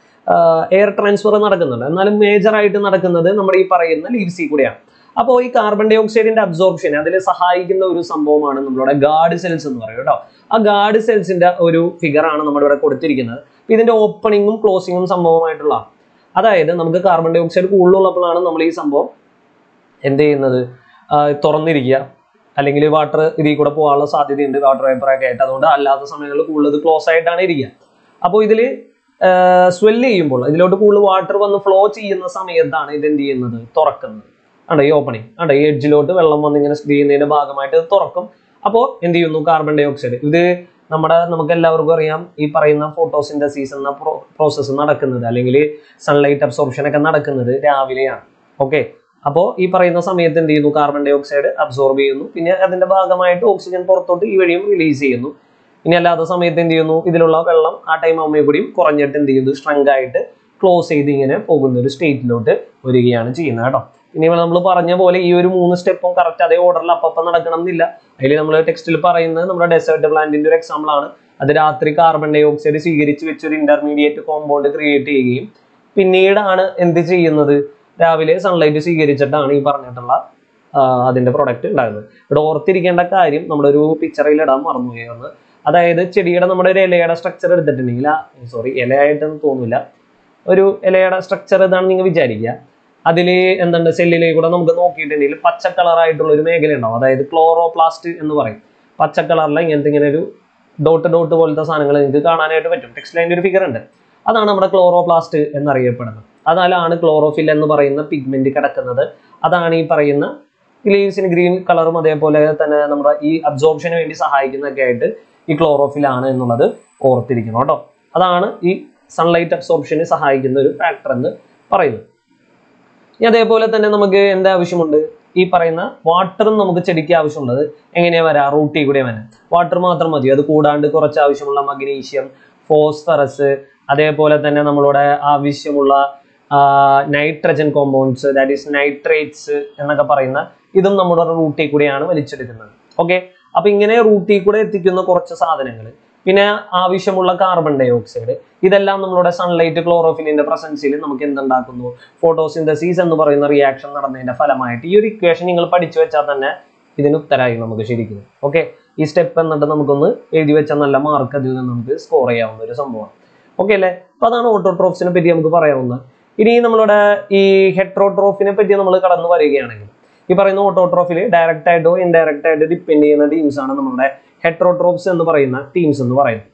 [SPEAKER 1] എയർ ട്രാൻസ്ഫർ നടക്കുന്നുണ്ട് എന്നാലും മേജർ ആയിട്ട് നടക്കുന്നത് നമ്മുടെ ഈ പറയുന്ന ലീവ്സിൽ കൂടെയാണ് അപ്പോൾ ഈ കാർബൺ ഡൈ ഓക്സൈഡിന്റെ അബ്സോർപ്ഷൻ അതിൽ സഹായിക്കുന്ന ഒരു സംഭവമാണ് നമ്മളുടെ ഗാർഡ് സെൽസ് എന്ന് പറയും കേട്ടോ ആ ഗാർഡ് സെൽസിന്റെ ഒരു ഫിഗർ ആണ് നമ്മുടെ ഇവിടെ കൊടുത്തിരിക്കുന്നത് അപ്പൊ ഇതിന്റെ ഓപ്പണിങ്ങും ക്ലോസിങ്ങും സംഭവമായിട്ടുള്ള അതായത് നമുക്ക് കാർബൺ ഡൈ ഓക്സൈഡ് കൂടുതലുള്ളപ്പോഴാണ് നമ്മൾ ഈ സംഭവം എന്ത് ചെയ്യുന്നത് ആ, തുറന്നിരിക്കുക അല്ലെങ്കിൽ വാട്ടർ ഇതിൽ കൂടെ പോകാനുള്ള സാധ്യതയുണ്ട് വാട്ടർ വേപ്പറൊക്കെ ആയിട്ട് അതുകൊണ്ട് അല്ലാത്ത സമയങ്ങളിൽ കൂടുതൽ ക്ലോസ് ആയിട്ടാണ് ഇരിക്കുക അപ്പോൾ ഇതിൽ സ്വെല്ല് ചെയ്യുമ്പോൾ ഇതിലോട്ട് കൂടുതൽ വാട്ടർ വന്ന് ഫ്ലോ ചെയ്യുന്ന സമയത്താണ് ഇത് എന്ത് ചെയ്യുന്നത് തുറക്കുന്നത് ആണ്ടോ ഈ ഓപ്പണിങ് ആണ്ടോ ഈ എഡ്ജിലോട്ട് വെള്ളം വന്ന് ഇങ്ങനെ സ്ഥിതി ചെയ്യുന്നതിന്റെ ഭാഗമായിട്ട് ഇത് തുറക്കും അപ്പോൾ എന്ത് ചെയ്യുന്നു കാർബൺ ഡൈ ഓക്സൈഡ് ഇത് നമ്മുടെ നമുക്ക് എല്ലാവർക്കും അറിയാം ഈ പറയുന്ന ഫോട്ടോസിന്തസിസ് എന്ന പ്രോസസ്സ് നടക്കുന്നത് അല്ലെങ്കിൽ സൺലൈറ്റ് അബ്സോർപ്ഷൻ ഒക്കെ നടക്കുന്നത് രാവിലെയാണ് ഓക്കെ അപ്പോൾ ഈ പറയുന്ന സമയത്ത് എന്ത് ചെയ്യുന്നു കാർബൺ ഡൈ ഓക്സൈഡ് അബ്സോർബ് ചെയ്യുന്നു പിന്നെ അതിന്റെ ഭാഗമായിട്ട് ഓക്സിജൻ പുറത്തോട്ട് ഈ വഴിയും റിലീസ് ചെയ്യുന്നു ഇനി അല്ലാത്ത സമയത്ത് എന്ത് ചെയ്യുന്നു ഇതിലുള്ള വെള്ളം ആ ടൈം ആകുമ്പോൾ കൂടിയും കുറഞ്ഞിട്ട് എന്ത് ചെയ്യുന്നു സ്ട്രങ്ക് ആയിട്ട് ക്ലോസ് ചെയ്ത് ഇങ്ങനെ പോകുന്ന ഒരു സ്റ്റേറ്റിലോട്ട് വരികയാണ് ചെയ്യുന്നത് കേട്ടോ ഇനി നമ്മൾ പറഞ്ഞ പോലെ ഈ ഒരു മൂന്ന് സ്റ്റെപ്പും കറക്റ്റ് അതേ ഓർഡറിൽ അപ്പം നടക്കണം എന്നില്ല അതിൽ നമ്മൾ ടെക്സ്റ്റിൽ പറയുന്നത് നമ്മുടെ ഡെസേർട്ട് പ്ലാന്റിന്റെ ഒരു എക്സാമ്പിൾ ആണ് അത് രാത്രി കാർബൺ ഡൈ ഓക്സൈഡ് സ്വീകരിച്ച് വെച്ച് ഒരു ഇന്റർമീഡിയറ്റ് കോമ്പൗണ്ട് ക്രിയേറ്റ് ചെയ്യുകയും പിന്നീടാണ് എന്ത് ചെയ്യുന്നത് രാവിലെ സൺലൈറ്റ് സ്വീകരിച്ചിട്ടാണ് ഈ പറഞ്ഞിട്ടുള്ള ആ, അതിന്റെ പ്രൊഡക്റ്റ് ഉണ്ടാകുന്നത് ഇവിടെ ഓർത്തിരിക്കേണ്ട കാര്യം നമ്മളൊരു പിക്ചറിൽ ഇടാൻ മറന്നുപോയാണ് അതായത് ചെടിയുടെ നമ്മുടെ ഒരു ഇലയുടെ സ്ട്രക്ചർ എടുത്തിട്ടുണ്ടെങ്കിൽ സോറി ഇലയായിട്ടൊന്നും തോന്നില്ല ഒരു ഇലയുടെ സ്ട്രക്ചർ ഇതാണ് നിങ്ങൾ വിചാരിക്കുക അതിൽ എന്തുണ്ട് സെല്ലിലേക്ക് കൂടെ നമുക്ക് നോക്കിയിട്ടുണ്ടെങ്കിൽ പച്ച കളറായിട്ടുള്ള ഒരു മേഖല ഉണ്ടാവും അതായത് ക്ലോറോപ്ലാസ്റ്റ് എന്ന് പറയും പച്ച കളറിലെ ഇങ്ങനത്തെ ഇങ്ങനെ ഒരു ഡോട്ട് ഡോട്ട് പോലത്തെ സാധനങ്ങൾ നിങ്ങൾക്ക് കാണാനായിട്ട് പറ്റും ടെക്സ്റ്റൈലിന്റെ ഒരു ഫിഗർ ഉണ്ട് അതാണ് നമ്മുടെ ക്ലോറോപ്ലാസ്റ്റ് എന്നറിയപ്പെടുന്നത് അതിലാണ് ക്ലോറോഫിൽ എന്ന് പറയുന്ന പിഗ്മെന്റ് കിടക്കുന്നത് അതാണ് ഈ പറയുന്ന ലീവ്സിന് ഗ്രീൻ കളറും അതേപോലെ തന്നെ നമ്മുടെ ഈ അബ്സോർപ്ഷന് വേണ്ടി സഹായിക്കുന്നതൊക്കെ ആയിട്ട് ഈ ക്ലോറോഫിൽ ആണ് എന്നുള്ളത് ഓർത്തിരിക്കണം കേട്ടോ അതാണ് ഈ സൺലൈറ്റ് അബ്സോർപ്ഷന് സഹായിക്കുന്ന ഒരു ഫാക്ടർ എന്ന് പറയുന്നത് ഇനി അതേപോലെ തന്നെ നമുക്ക് എന്താ ആവശ്യമുണ്ട് ഈ പറയുന്ന വാട്ടറും നമുക്ക് ചെടിക്ക് ആവശ്യമുള്ളത് എങ്ങനെയാ വരാ റൂട്ടിൽ കൂടെ വരാൻ വാട്ടർ മാത്രം മതി അത് കൂടാണ്ട് കുറച്ച് ആവശ്യമുള്ള മഗ്നീഷ്യം ഫോസ്ഫറസ് അതേപോലെ തന്നെ നമ്മളുടെ ആവശ്യമുള്ള nitrogen compounds that is nitrates എന്നൊക്കെ പറയുന്ന ഇതും നമ്മുടെ റൂട്ടിൽ കൂടെയാണ് വലിച്ചെടുക്കുന്നത് ഓക്കെ അപ്പൊ ഇങ്ങനെ റൂട്ടിൽ കൂടെ എത്തിക്കുന്ന കുറച്ച് സാധനങ്ങൾ പിന്നെ ആവശ്യമുള്ള കാർബൺ ഡൈ ഓക്സൈഡ് ഇതെല്ലാം നമ്മളുടെ സൺലൈറ്റ് ക്ലോറോഫിലിന്റെ പ്രസൻസിൽ നമുക്ക് എന്തുണ്ടാക്കുന്നു ഫോട്ടോസിന്തസീസ് എന്ന് പറയുന്ന റിയാക്ഷൻ നടന്നതിന്റെ ഫലമായിട്ട് ഈ ഒരു ഇക്വേഷൻ നിങ്ങൾ പഠിച്ചു വെച്ചാൽ തന്നെ ഇതിന് ഉത്തരമായി നമുക്ക് ശരിക്കും ഓക്കെ ഈ സ്റ്റെപ്പ് എന്നിട്ട് നമുക്കൊന്ന് എഴുതി വെച്ച നല്ല മാർക്ക് അതിൽ നിന്ന് നമുക്ക് സ്കോർ ചെയ്യാവുന്ന ഒരു സംഭവമാണ് ഓക്കെ അല്ലേ അപ്പൊ അതാണ് ഓട്ടോട്രോഫ്സിനെ പറ്റി നമുക്ക് പറയാവുന്നത് ഇനി നമ്മളുടെ ഈ ഹെട്രോട്രോഫിനെ പറ്റി നമ്മൾ കടന്നു വരികയാണെങ്കിൽ ഈ പറയുന്ന ഓട്ടോട്രോഫിൽ ഡയറക്റ്റ് ആയിട്ടോ ഇൻഡയറക്റ്റ് ആയിട്ടോ ഡിപ്പെൻഡ് ചെയ്യുന്ന ടീംസ് ആണ് നമ്മുടെ ഹെട്രോട്രോപ്സ് എന്ന് പറയുന്ന ടീംസ് എന്ന് പറയുന്നത്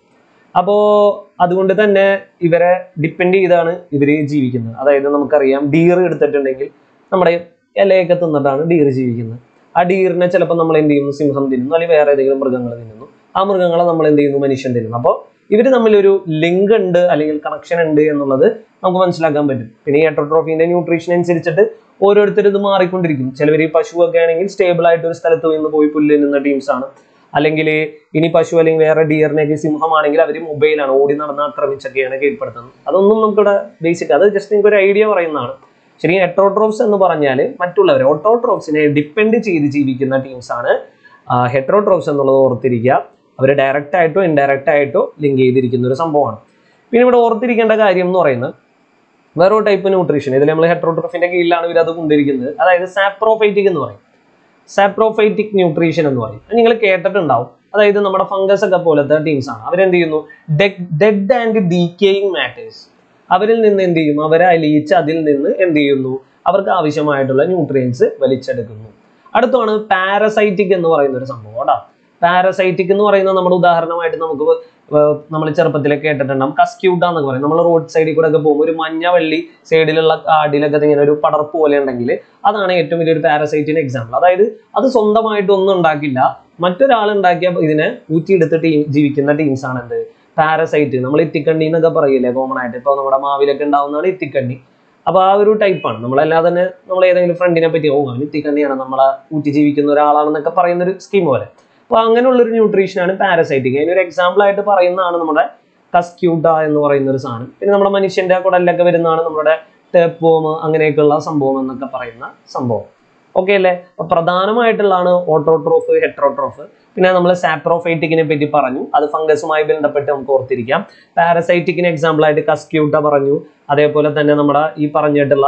[SPEAKER 1] അപ്പോൾ അതുകൊണ്ട് തന്നെ ഇവരെ ഡിപ്പെൻഡ് ചെയ്താണ് ഇവർ ജീവിക്കുന്നത് അതായത് നമുക്കറിയാം ഡീർ എടുത്തിട്ടുണ്ടെങ്കിൽ നമ്മുടെ ഇലയൊക്കെ തിന്നിട്ടാണ് ഡീർ ജീവിക്കുന്നത് ആ ഡീറിനെ ചിലപ്പോൾ നമ്മൾ എന്ത് ചെയ്യുന്നു സിംഹം തിന്നുന്നു അല്ലെങ്കിൽ വേറെ ഏതെങ്കിലും മൃഗങ്ങൾ തിന്നുന്നു ആ മൃഗങ്ങളെ നമ്മൾ എന്ത് ചെയ്യുന്നു മനുഷ്യൻ തിന്നുന്നു അപ്പോൾ ഇവർ തമ്മിലൊരു ലിങ്ക് ഉണ്ട് അല്ലെങ്കിൽ കണക്ഷൻ ഉണ്ട് എന്നുള്ളത് നമുക്ക് മനസ്സിലാക്കാൻ പറ്റും പിന്നെ ഈ എട്രോട്രോഫിന്റെ ന്യൂട്രീഷൻ അനുസരിച്ചിട്ട് ഓരോരുത്തരും ഇത് മാറിക്കൊണ്ടിരിക്കും ചിലവർ ഈ പശുവൊക്കെ ആണെങ്കിൽ സ്റ്റേബിൾ ആയിട്ട് ഒരു സ്ഥലത്ത് നിന്ന് പോയി പുല്ല് നിന്ന ടീംസ് ആണ് അല്ലെങ്കിൽ ഇനി പശു അല്ലെങ്കിൽ വേറെ ഡിയറിനെയൊക്കെ സിംഹമാണെങ്കിൽ അവർ മൊബൈലാണ് ഓടി നടന്ന് ആക്രമിച്ചൊക്കെയാണ് കീഴ്പ്പെടുത്തുന്നത് അതൊന്നും നമുക്കിവിടെ ബേസിക് അത് ജസ്റ്റ് നിങ്ങൾക്ക് ഒരു ഐഡിയ പറയുന്നതാണ് ശരിക്കും ഹെട്രോട്രോപ്സ് എന്ന് പറഞ്ഞാൽ മറ്റുള്ളവർ ഓട്ടോട്രോപ്സിനെ ഡിപ്പെൻഡ് ചെയ്ത് ജീവിക്കുന്ന ടീംസ് ആണ് ഹെട്രോട്രോപ്സ് എന്നുള്ളത് ഓർത്തിരിക്കുക അവർ ഡയറക്റ്റ് ആയിട്ടോ ഇൻഡയറക്റ്റ് ആയിട്ടോ ലിങ്ക് ചെയ്തിരിക്കുന്ന ഒരു സംഭവമാണ് പിന്നെ ഇവിടെ ഓർത്തിരിക്കേണ്ട കാര്യം എന്ന് പറയുന്നത് വേറൊരു ടൈപ്പ് ന്യൂട്രീഷൻ ഇതിൽ നമ്മൾ ഹെട്രോട്രോഫിന്റെ കീഴിലാണ് ഇവർ അത് കൊണ്ടിരിക്കുന്നത് അതായത് സാപ്രോഫൈറ്റിക് എന്ന് പറയും സാപ്രോഫൈറ്റിക് ന്യൂട്രീഷൻ എന്ന് പറയും അത് നിങ്ങൾ കേട്ടിട്ടുണ്ടാവും അതായത് നമ്മുടെ ഫംഗസ് ഒക്കെ പോലത്തെ ടീംസ് ആണ് അവരെന്ത് ചെയ്യുന്നു ഡെഡ് ആൻഡ് ഡീക്കേയിങ് മാറ്റേഴ്സ് അവരിൽ നിന്ന് എന്ത് ചെയ്യും അവരെ അലിയിച്ച് അതിൽ നിന്ന് എന്ത് ചെയ്യുന്നു അവർക്ക് ആവശ്യമായിട്ടുള്ള ന്യൂട്രിയൻസ് വലിച്ചെടുക്കുന്നു അടുത്താണ് പാരസൈറ്റിക് എന്ന് പറയുന്ന ഒരു സംഭവം കേട്ടോ പാരസൈറ്റിക് എന്ന് പറയുന്നത് നമ്മുടെ ഉദാഹരണമായിട്ട് നമുക്ക് നമ്മൾ ചെറുപ്പത്തിലൊക്കെ കേട്ടിട്ടുണ്ടാവും കസ്ക്യൂട്ട എന്നൊക്കെ പറയും നമ്മൾ റോഡ് സൈഡിൽ കൂടെ ഒക്കെ പോകുമ്പോൾ ഒരു മഞ്ഞ വള്ളി സൈഡിലുള്ള കാടിലൊക്കെ ഇങ്ങനെ ഒരു പടർപ്പ് പോലെ ഉണ്ടെങ്കിൽ അതാണ് ഏറ്റവും വലിയൊരു പാരസൈറ്റിന് എക്സാമ്പിൾ അതായത് അത് സ്വന്തമായിട്ട് ഒന്നും ഉണ്ടാക്കില്ല മറ്റൊരാൾ ഉണ്ടാക്കിയ ഇതിനെ ഊറ്റിയെടുത്ത് ടീം ജീവിക്കുന്ന ടീംസ് ആണ് എന്ത് പാരസൈറ്റ് നമ്മൾ ഇത്തിക്കണ്ണി എന്നൊക്കെ പറയില്ലേ കോമൺ ആയിട്ട് ഇപ്പോൾ നമ്മുടെ മാവിലൊക്കെ ഉണ്ടാവുന്നതാണ് ഇത്തിക്കണ്ണി അപ്പൊ ആ ഒരു ടൈപ്പാണ് നമ്മളല്ലാതെ തന്നെ നമ്മൾ ഏതെങ്കിലും ഫ്രണ്ടിനെ പറ്റി ഓ അവൻ ഇത്തിക്കണ്ണിയാണ് നമ്മളെ ഊറ്റി ജീവിക്കുന്ന ഒരാളാണെന്നൊക്കെ പറയുന്ന ഒരു സ്കീം പോലെ അപ്പൊ അങ്ങനെയുള്ള ഒരു ന്യൂട്രീഷനാണ് പാരസൈറ്റിക് അതിനൊരു എക്സാമ്പിൾ ആയിട്ട് പറയുന്നതാണ് നമ്മുടെ കസ്ക്യൂട്ട എന്ന് പറയുന്ന ഒരു സാധനം പിന്നെ നമ്മുടെ മനുഷ്യന്റെ കുടലിലൊക്കെ വരുന്നതാണ് നമ്മുടെ ടേപ്പോം അങ്ങനെയൊക്കെയുള്ള സംഭവം എന്നൊക്കെ പറയുന്ന സംഭവം ഓക്കെ അല്ലേ അപ്പൊ പ്രധാനമായിട്ടുള്ളതാണ് ഓട്ടോട്രോഫ് ഹെട്രോട്രോഫ് പിന്നെ നമ്മൾ സാപ്രോഫൈറ്റിക്കിനെ പറ്റി പറഞ്ഞു അത് ഫംഗസുമായി ബന്ധപ്പെട്ട് നമുക്ക് ഓർത്തിരിക്കാം പാരസൈറ്റിക്കിന് എക്സാമ്പിൾ ആയിട്ട് കസ്ക്യൂട്ട പറഞ്ഞു അതേപോലെ തന്നെ നമ്മുടെ ഈ പറഞ്ഞിട്ടുള്ള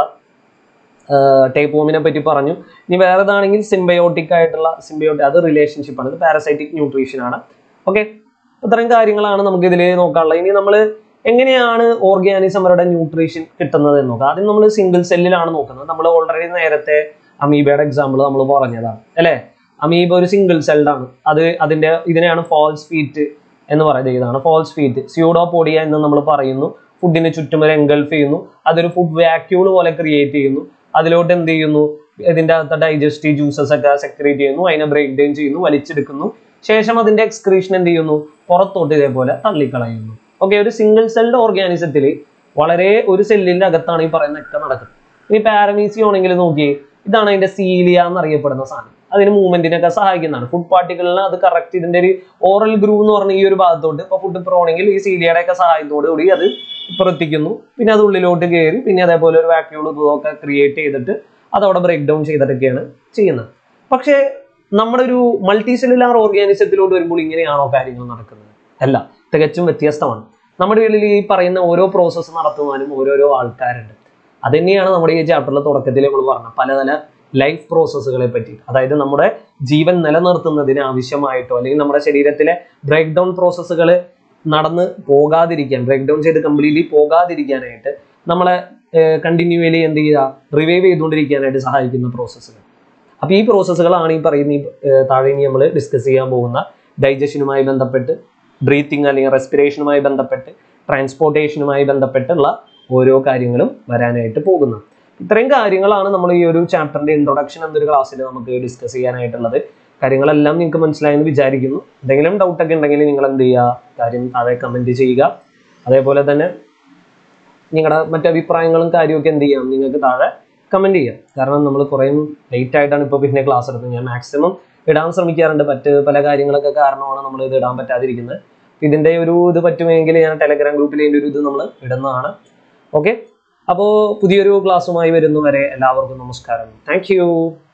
[SPEAKER 1] ടേപ്പോമിനെ പറ്റി പറഞ്ഞു ഇനി വേറെ ഏതാണെങ്കിൽ സിംബയോട്ടിക് ആയിട്ടുള്ള സിംബയോട്ടിക് അത് റിലേഷൻഷിപ്പ് ആണ് ഇത് പാരസൈറ്റിക് ന്യൂട്രീഷൻ ആണ് ഓക്കെ ഇത്രയും കാര്യങ്ങളാണ് നമുക്ക് ഇതിൽ നോക്കാനുള്ളത് ഇനി നമ്മൾ എങ്ങനെയാണ് ഓർഗാനിസം അവരുടെ ന്യൂട്രീഷൻ കിട്ടുന്നത് എന്ന് നോക്കാം ആദ്യം നമ്മൾ സിംഗിൾ സെല്ലിലാണ് നോക്കുന്നത് നമ്മൾ ഓൾറെഡി നേരത്തെ അമീബയുടെ എക്സാമ്പിൾ നമ്മൾ പറഞ്ഞതാണ് അല്ലേ അമീബ ഒരു സിംഗിൾ സെൽഡ് ആണ് അത് അതിന്റെ ഇതിനെയാണ് ഫോൾസ് ഫീറ്റ് എന്ന് പറയുന്നത് ഇതാണ് ഫോൾസ് ഫീറ്റ് സ്യൂഡോപോഡിയ എന്ന് നമ്മൾ പറയുന്നു ഫുഡിന് ചുറ്റും ഒരു എൻഗൾഫ് ചെയ്യുന്നു അതൊരു ഫുഡ് വാക്യൂൾ പോലെ ക്രിയേറ്റ് ചെയ്യുന്നു അതിലോട്ട് എന്ത് ചെയ്യുന്നു ഇതിന്റെ അകത്ത് ഡൈജസ്റ്റീവ് ജ്യൂസസ് ഒക്കെ സെക്രേറ്റ് ചെയ്യുന്നു അതിനെ ബ്രേക്ക് ഡൗൺ ചെയ്യുന്നു വലിച്ചെടുക്കുന്നു ശേഷം അതിന്റെ എക്സ്ക്രീഷൻ എന്ത് ചെയ്യുന്നു പുറത്തോട്ട് ഇതേപോലെ തള്ളിക്കളയുന്നു ഓക്കെ ഒരു സിംഗിൾ സെൽഡ് ഓർഗാനിസത്തിൽ വളരെ ഒരു സെല്ലിന്റെ അകത്താണ് ഈ പറയുന്നതൊക്കെ നടക്കുന്നത് ഇനി പാരമീസിയോ ആണെങ്കിൽ നോക്കിയേ ഇതാണ് അതിന്റെ സീലിയ എന്നറിയപ്പെടുന്ന സാധനം അതിന് മൂവ്മെന്റിനൊക്കെ സഹായിക്കുന്നതാണ് ഫുഡ് പാർട്ടിക്കിളിന് അത് കറക്റ്റ് ഇതിന്റെ ഒരു ഓറൽ ഗ്രൂ എന്ന് പറഞ്ഞ ഈ ഒരു ഭാഗത്തോട്ട് ഇപ്പൊ ഫുഡ് പ്രോണെങ്കിൽ ഈ സീലിയയുടെ ഒക്കെ സഹായത്തോടു കൂടി അത് പുറത്തിക്കുന്നു പിന്നെ അത് ഉള്ളിലോട്ട് കയറി പിന്നെ അതേപോലെ ഒരു വാക്യൂൾ ഇതൊക്കെ ക്രിയേറ്റ് ചെയ്തിട്ട് അതവിടെ ബ്രേക്ക് ഡൗൺ ചെയ്തിട്ടൊക്കെയാണ് ചെയ്യുന്നത് പക്ഷേ നമ്മുടെ ഒരു മൾട്ടി സെല്ലുലാർ ഓർഗാനിസത്തിലോട്ട് വരുമ്പോൾ ഇങ്ങനെയാണോ കാര്യങ്ങൾ നടക്കുന്നത് അല്ല തികച്ചും വ്യത്യസ്തമാണ് നമ്മുടെ ഉള്ളിൽ ഈ പറയുന്ന ഓരോ പ്രോസസ്സ് നടത്തുവാനും ഓരോരോ ആൾക്കാരുണ്ട് അത് തന്നെയാണ് നമ്മുടെ ഈ ചാപ്റ്ററിലെ തുടക്കത്തിൽ നമ്മൾ പറഞ്ഞത് പലതര ലൈഫ് പ്രോസസ്സുകളെ പറ്റി അതായത് നമ്മുടെ ജീവൻ നിലനിർത്തുന്നതിന് ആവശ്യമായിട്ടോ അല്ലെങ്കിൽ നമ്മുടെ ശരീരത്തിലെ ബ്രേക്ക് ഡൗൺ പ്രോസസ്സുകൾ നടന്ന് പോകാതിരിക്കാൻ ബ്രേക്ക് ഡൗൺ ചെയ്ത് കംപ്ലീറ്റ്ലി പോകാതിരിക്കാനായിട്ട് നമ്മളെ കണ്ടിന്യൂവലി എന്ത് ചെയ്യുക റിവൈവ് ചെയ്തുകൊണ്ടിരിക്കാനായിട്ട് സഹായിക്കുന്ന പ്രോസസ്സുകൾ അപ്പോൾ ഈ പ്രോസസ്സുകളാണ് ഈ പറയുന്ന ഈ ഏർ താഴെ ഇനി നമ്മൾ ഡിസ്കസ് ചെയ്യാൻ പോകുന്ന ഡൈജഷനുമായി ബന്ധപ്പെട്ട് ബ്രീത്തിങ് അല്ലെങ്കിൽ റെസ്പിറേഷനുമായി ബന്ധപ്പെട്ട് ട്രാൻസ്പോർട്ടേഷനുമായി ബന്ധപ്പെട്ടുള്ള ഓരോ കാര്യങ്ങളും വരാനായിട്ട് പോകുന്നത് ഇത്രയും കാര്യങ്ങളാണ് നമ്മൾ ഈ ഒരു ചാപ്റ്ററിന്റെ ഇൻട്രൊഡക്ഷൻ എന്നൊരു ക്ലാസ്സിൽ നമുക്ക് ഡിസ്കസ് ചെയ്യാനായിട്ടുള്ളത് കാര്യങ്ങളെല്ലാം നിങ്ങൾക്ക് മനസ്സിലായെന്ന് വിചാരിക്കുന്നു എന്തെങ്കിലും ഡൗട്ട് ഒക്കെ ഉണ്ടെങ്കിൽ നിങ്ങൾ എന്ത് ചെയ്യുക കാര്യം താഴെ കമന്റ് ചെയ്യുക അതേപോലെ തന്നെ നിങ്ങളുടെ മറ്റു അഭിപ്രായങ്ങളും കാര്യമൊക്കെ എന്ത് ചെയ്യാം നിങ്ങൾക്ക് താഴെ കമന്റ് ചെയ്യാം കാരണം നമ്മൾ കുറേ ലേറ്റ് ആയിട്ടാണ് ഇപ്പോൾ പിന്നെ ക്ലാസ് എടുത്തത് ഞാൻ മാക്സിമം ഇടാൻ ശ്രമിക്കാറുണ്ട് മറ്റ് പല കാര്യങ്ങളൊക്കെ കാരണമാണ് നമ്മൾ ഇത് ഇടാൻ പറ്റാതിരിക്കുന്നത് ഇതിന്റെ ഒരു ഇത് പറ്റുമെങ്കിൽ ഞാൻ ടെലഗ്രാം ഗ്രൂപ്പിൽ ഇതിന്റെ ഒരു ഇത് നമ്മൾ ഇടുന്നതാണ് ഓക്കെ അപ്പോൾ പുതിയൊരു ക്ലാസ്സുമായി വരുന്നവരെ എല്ലാവർക്കും നമസ്കാരം താങ്ക്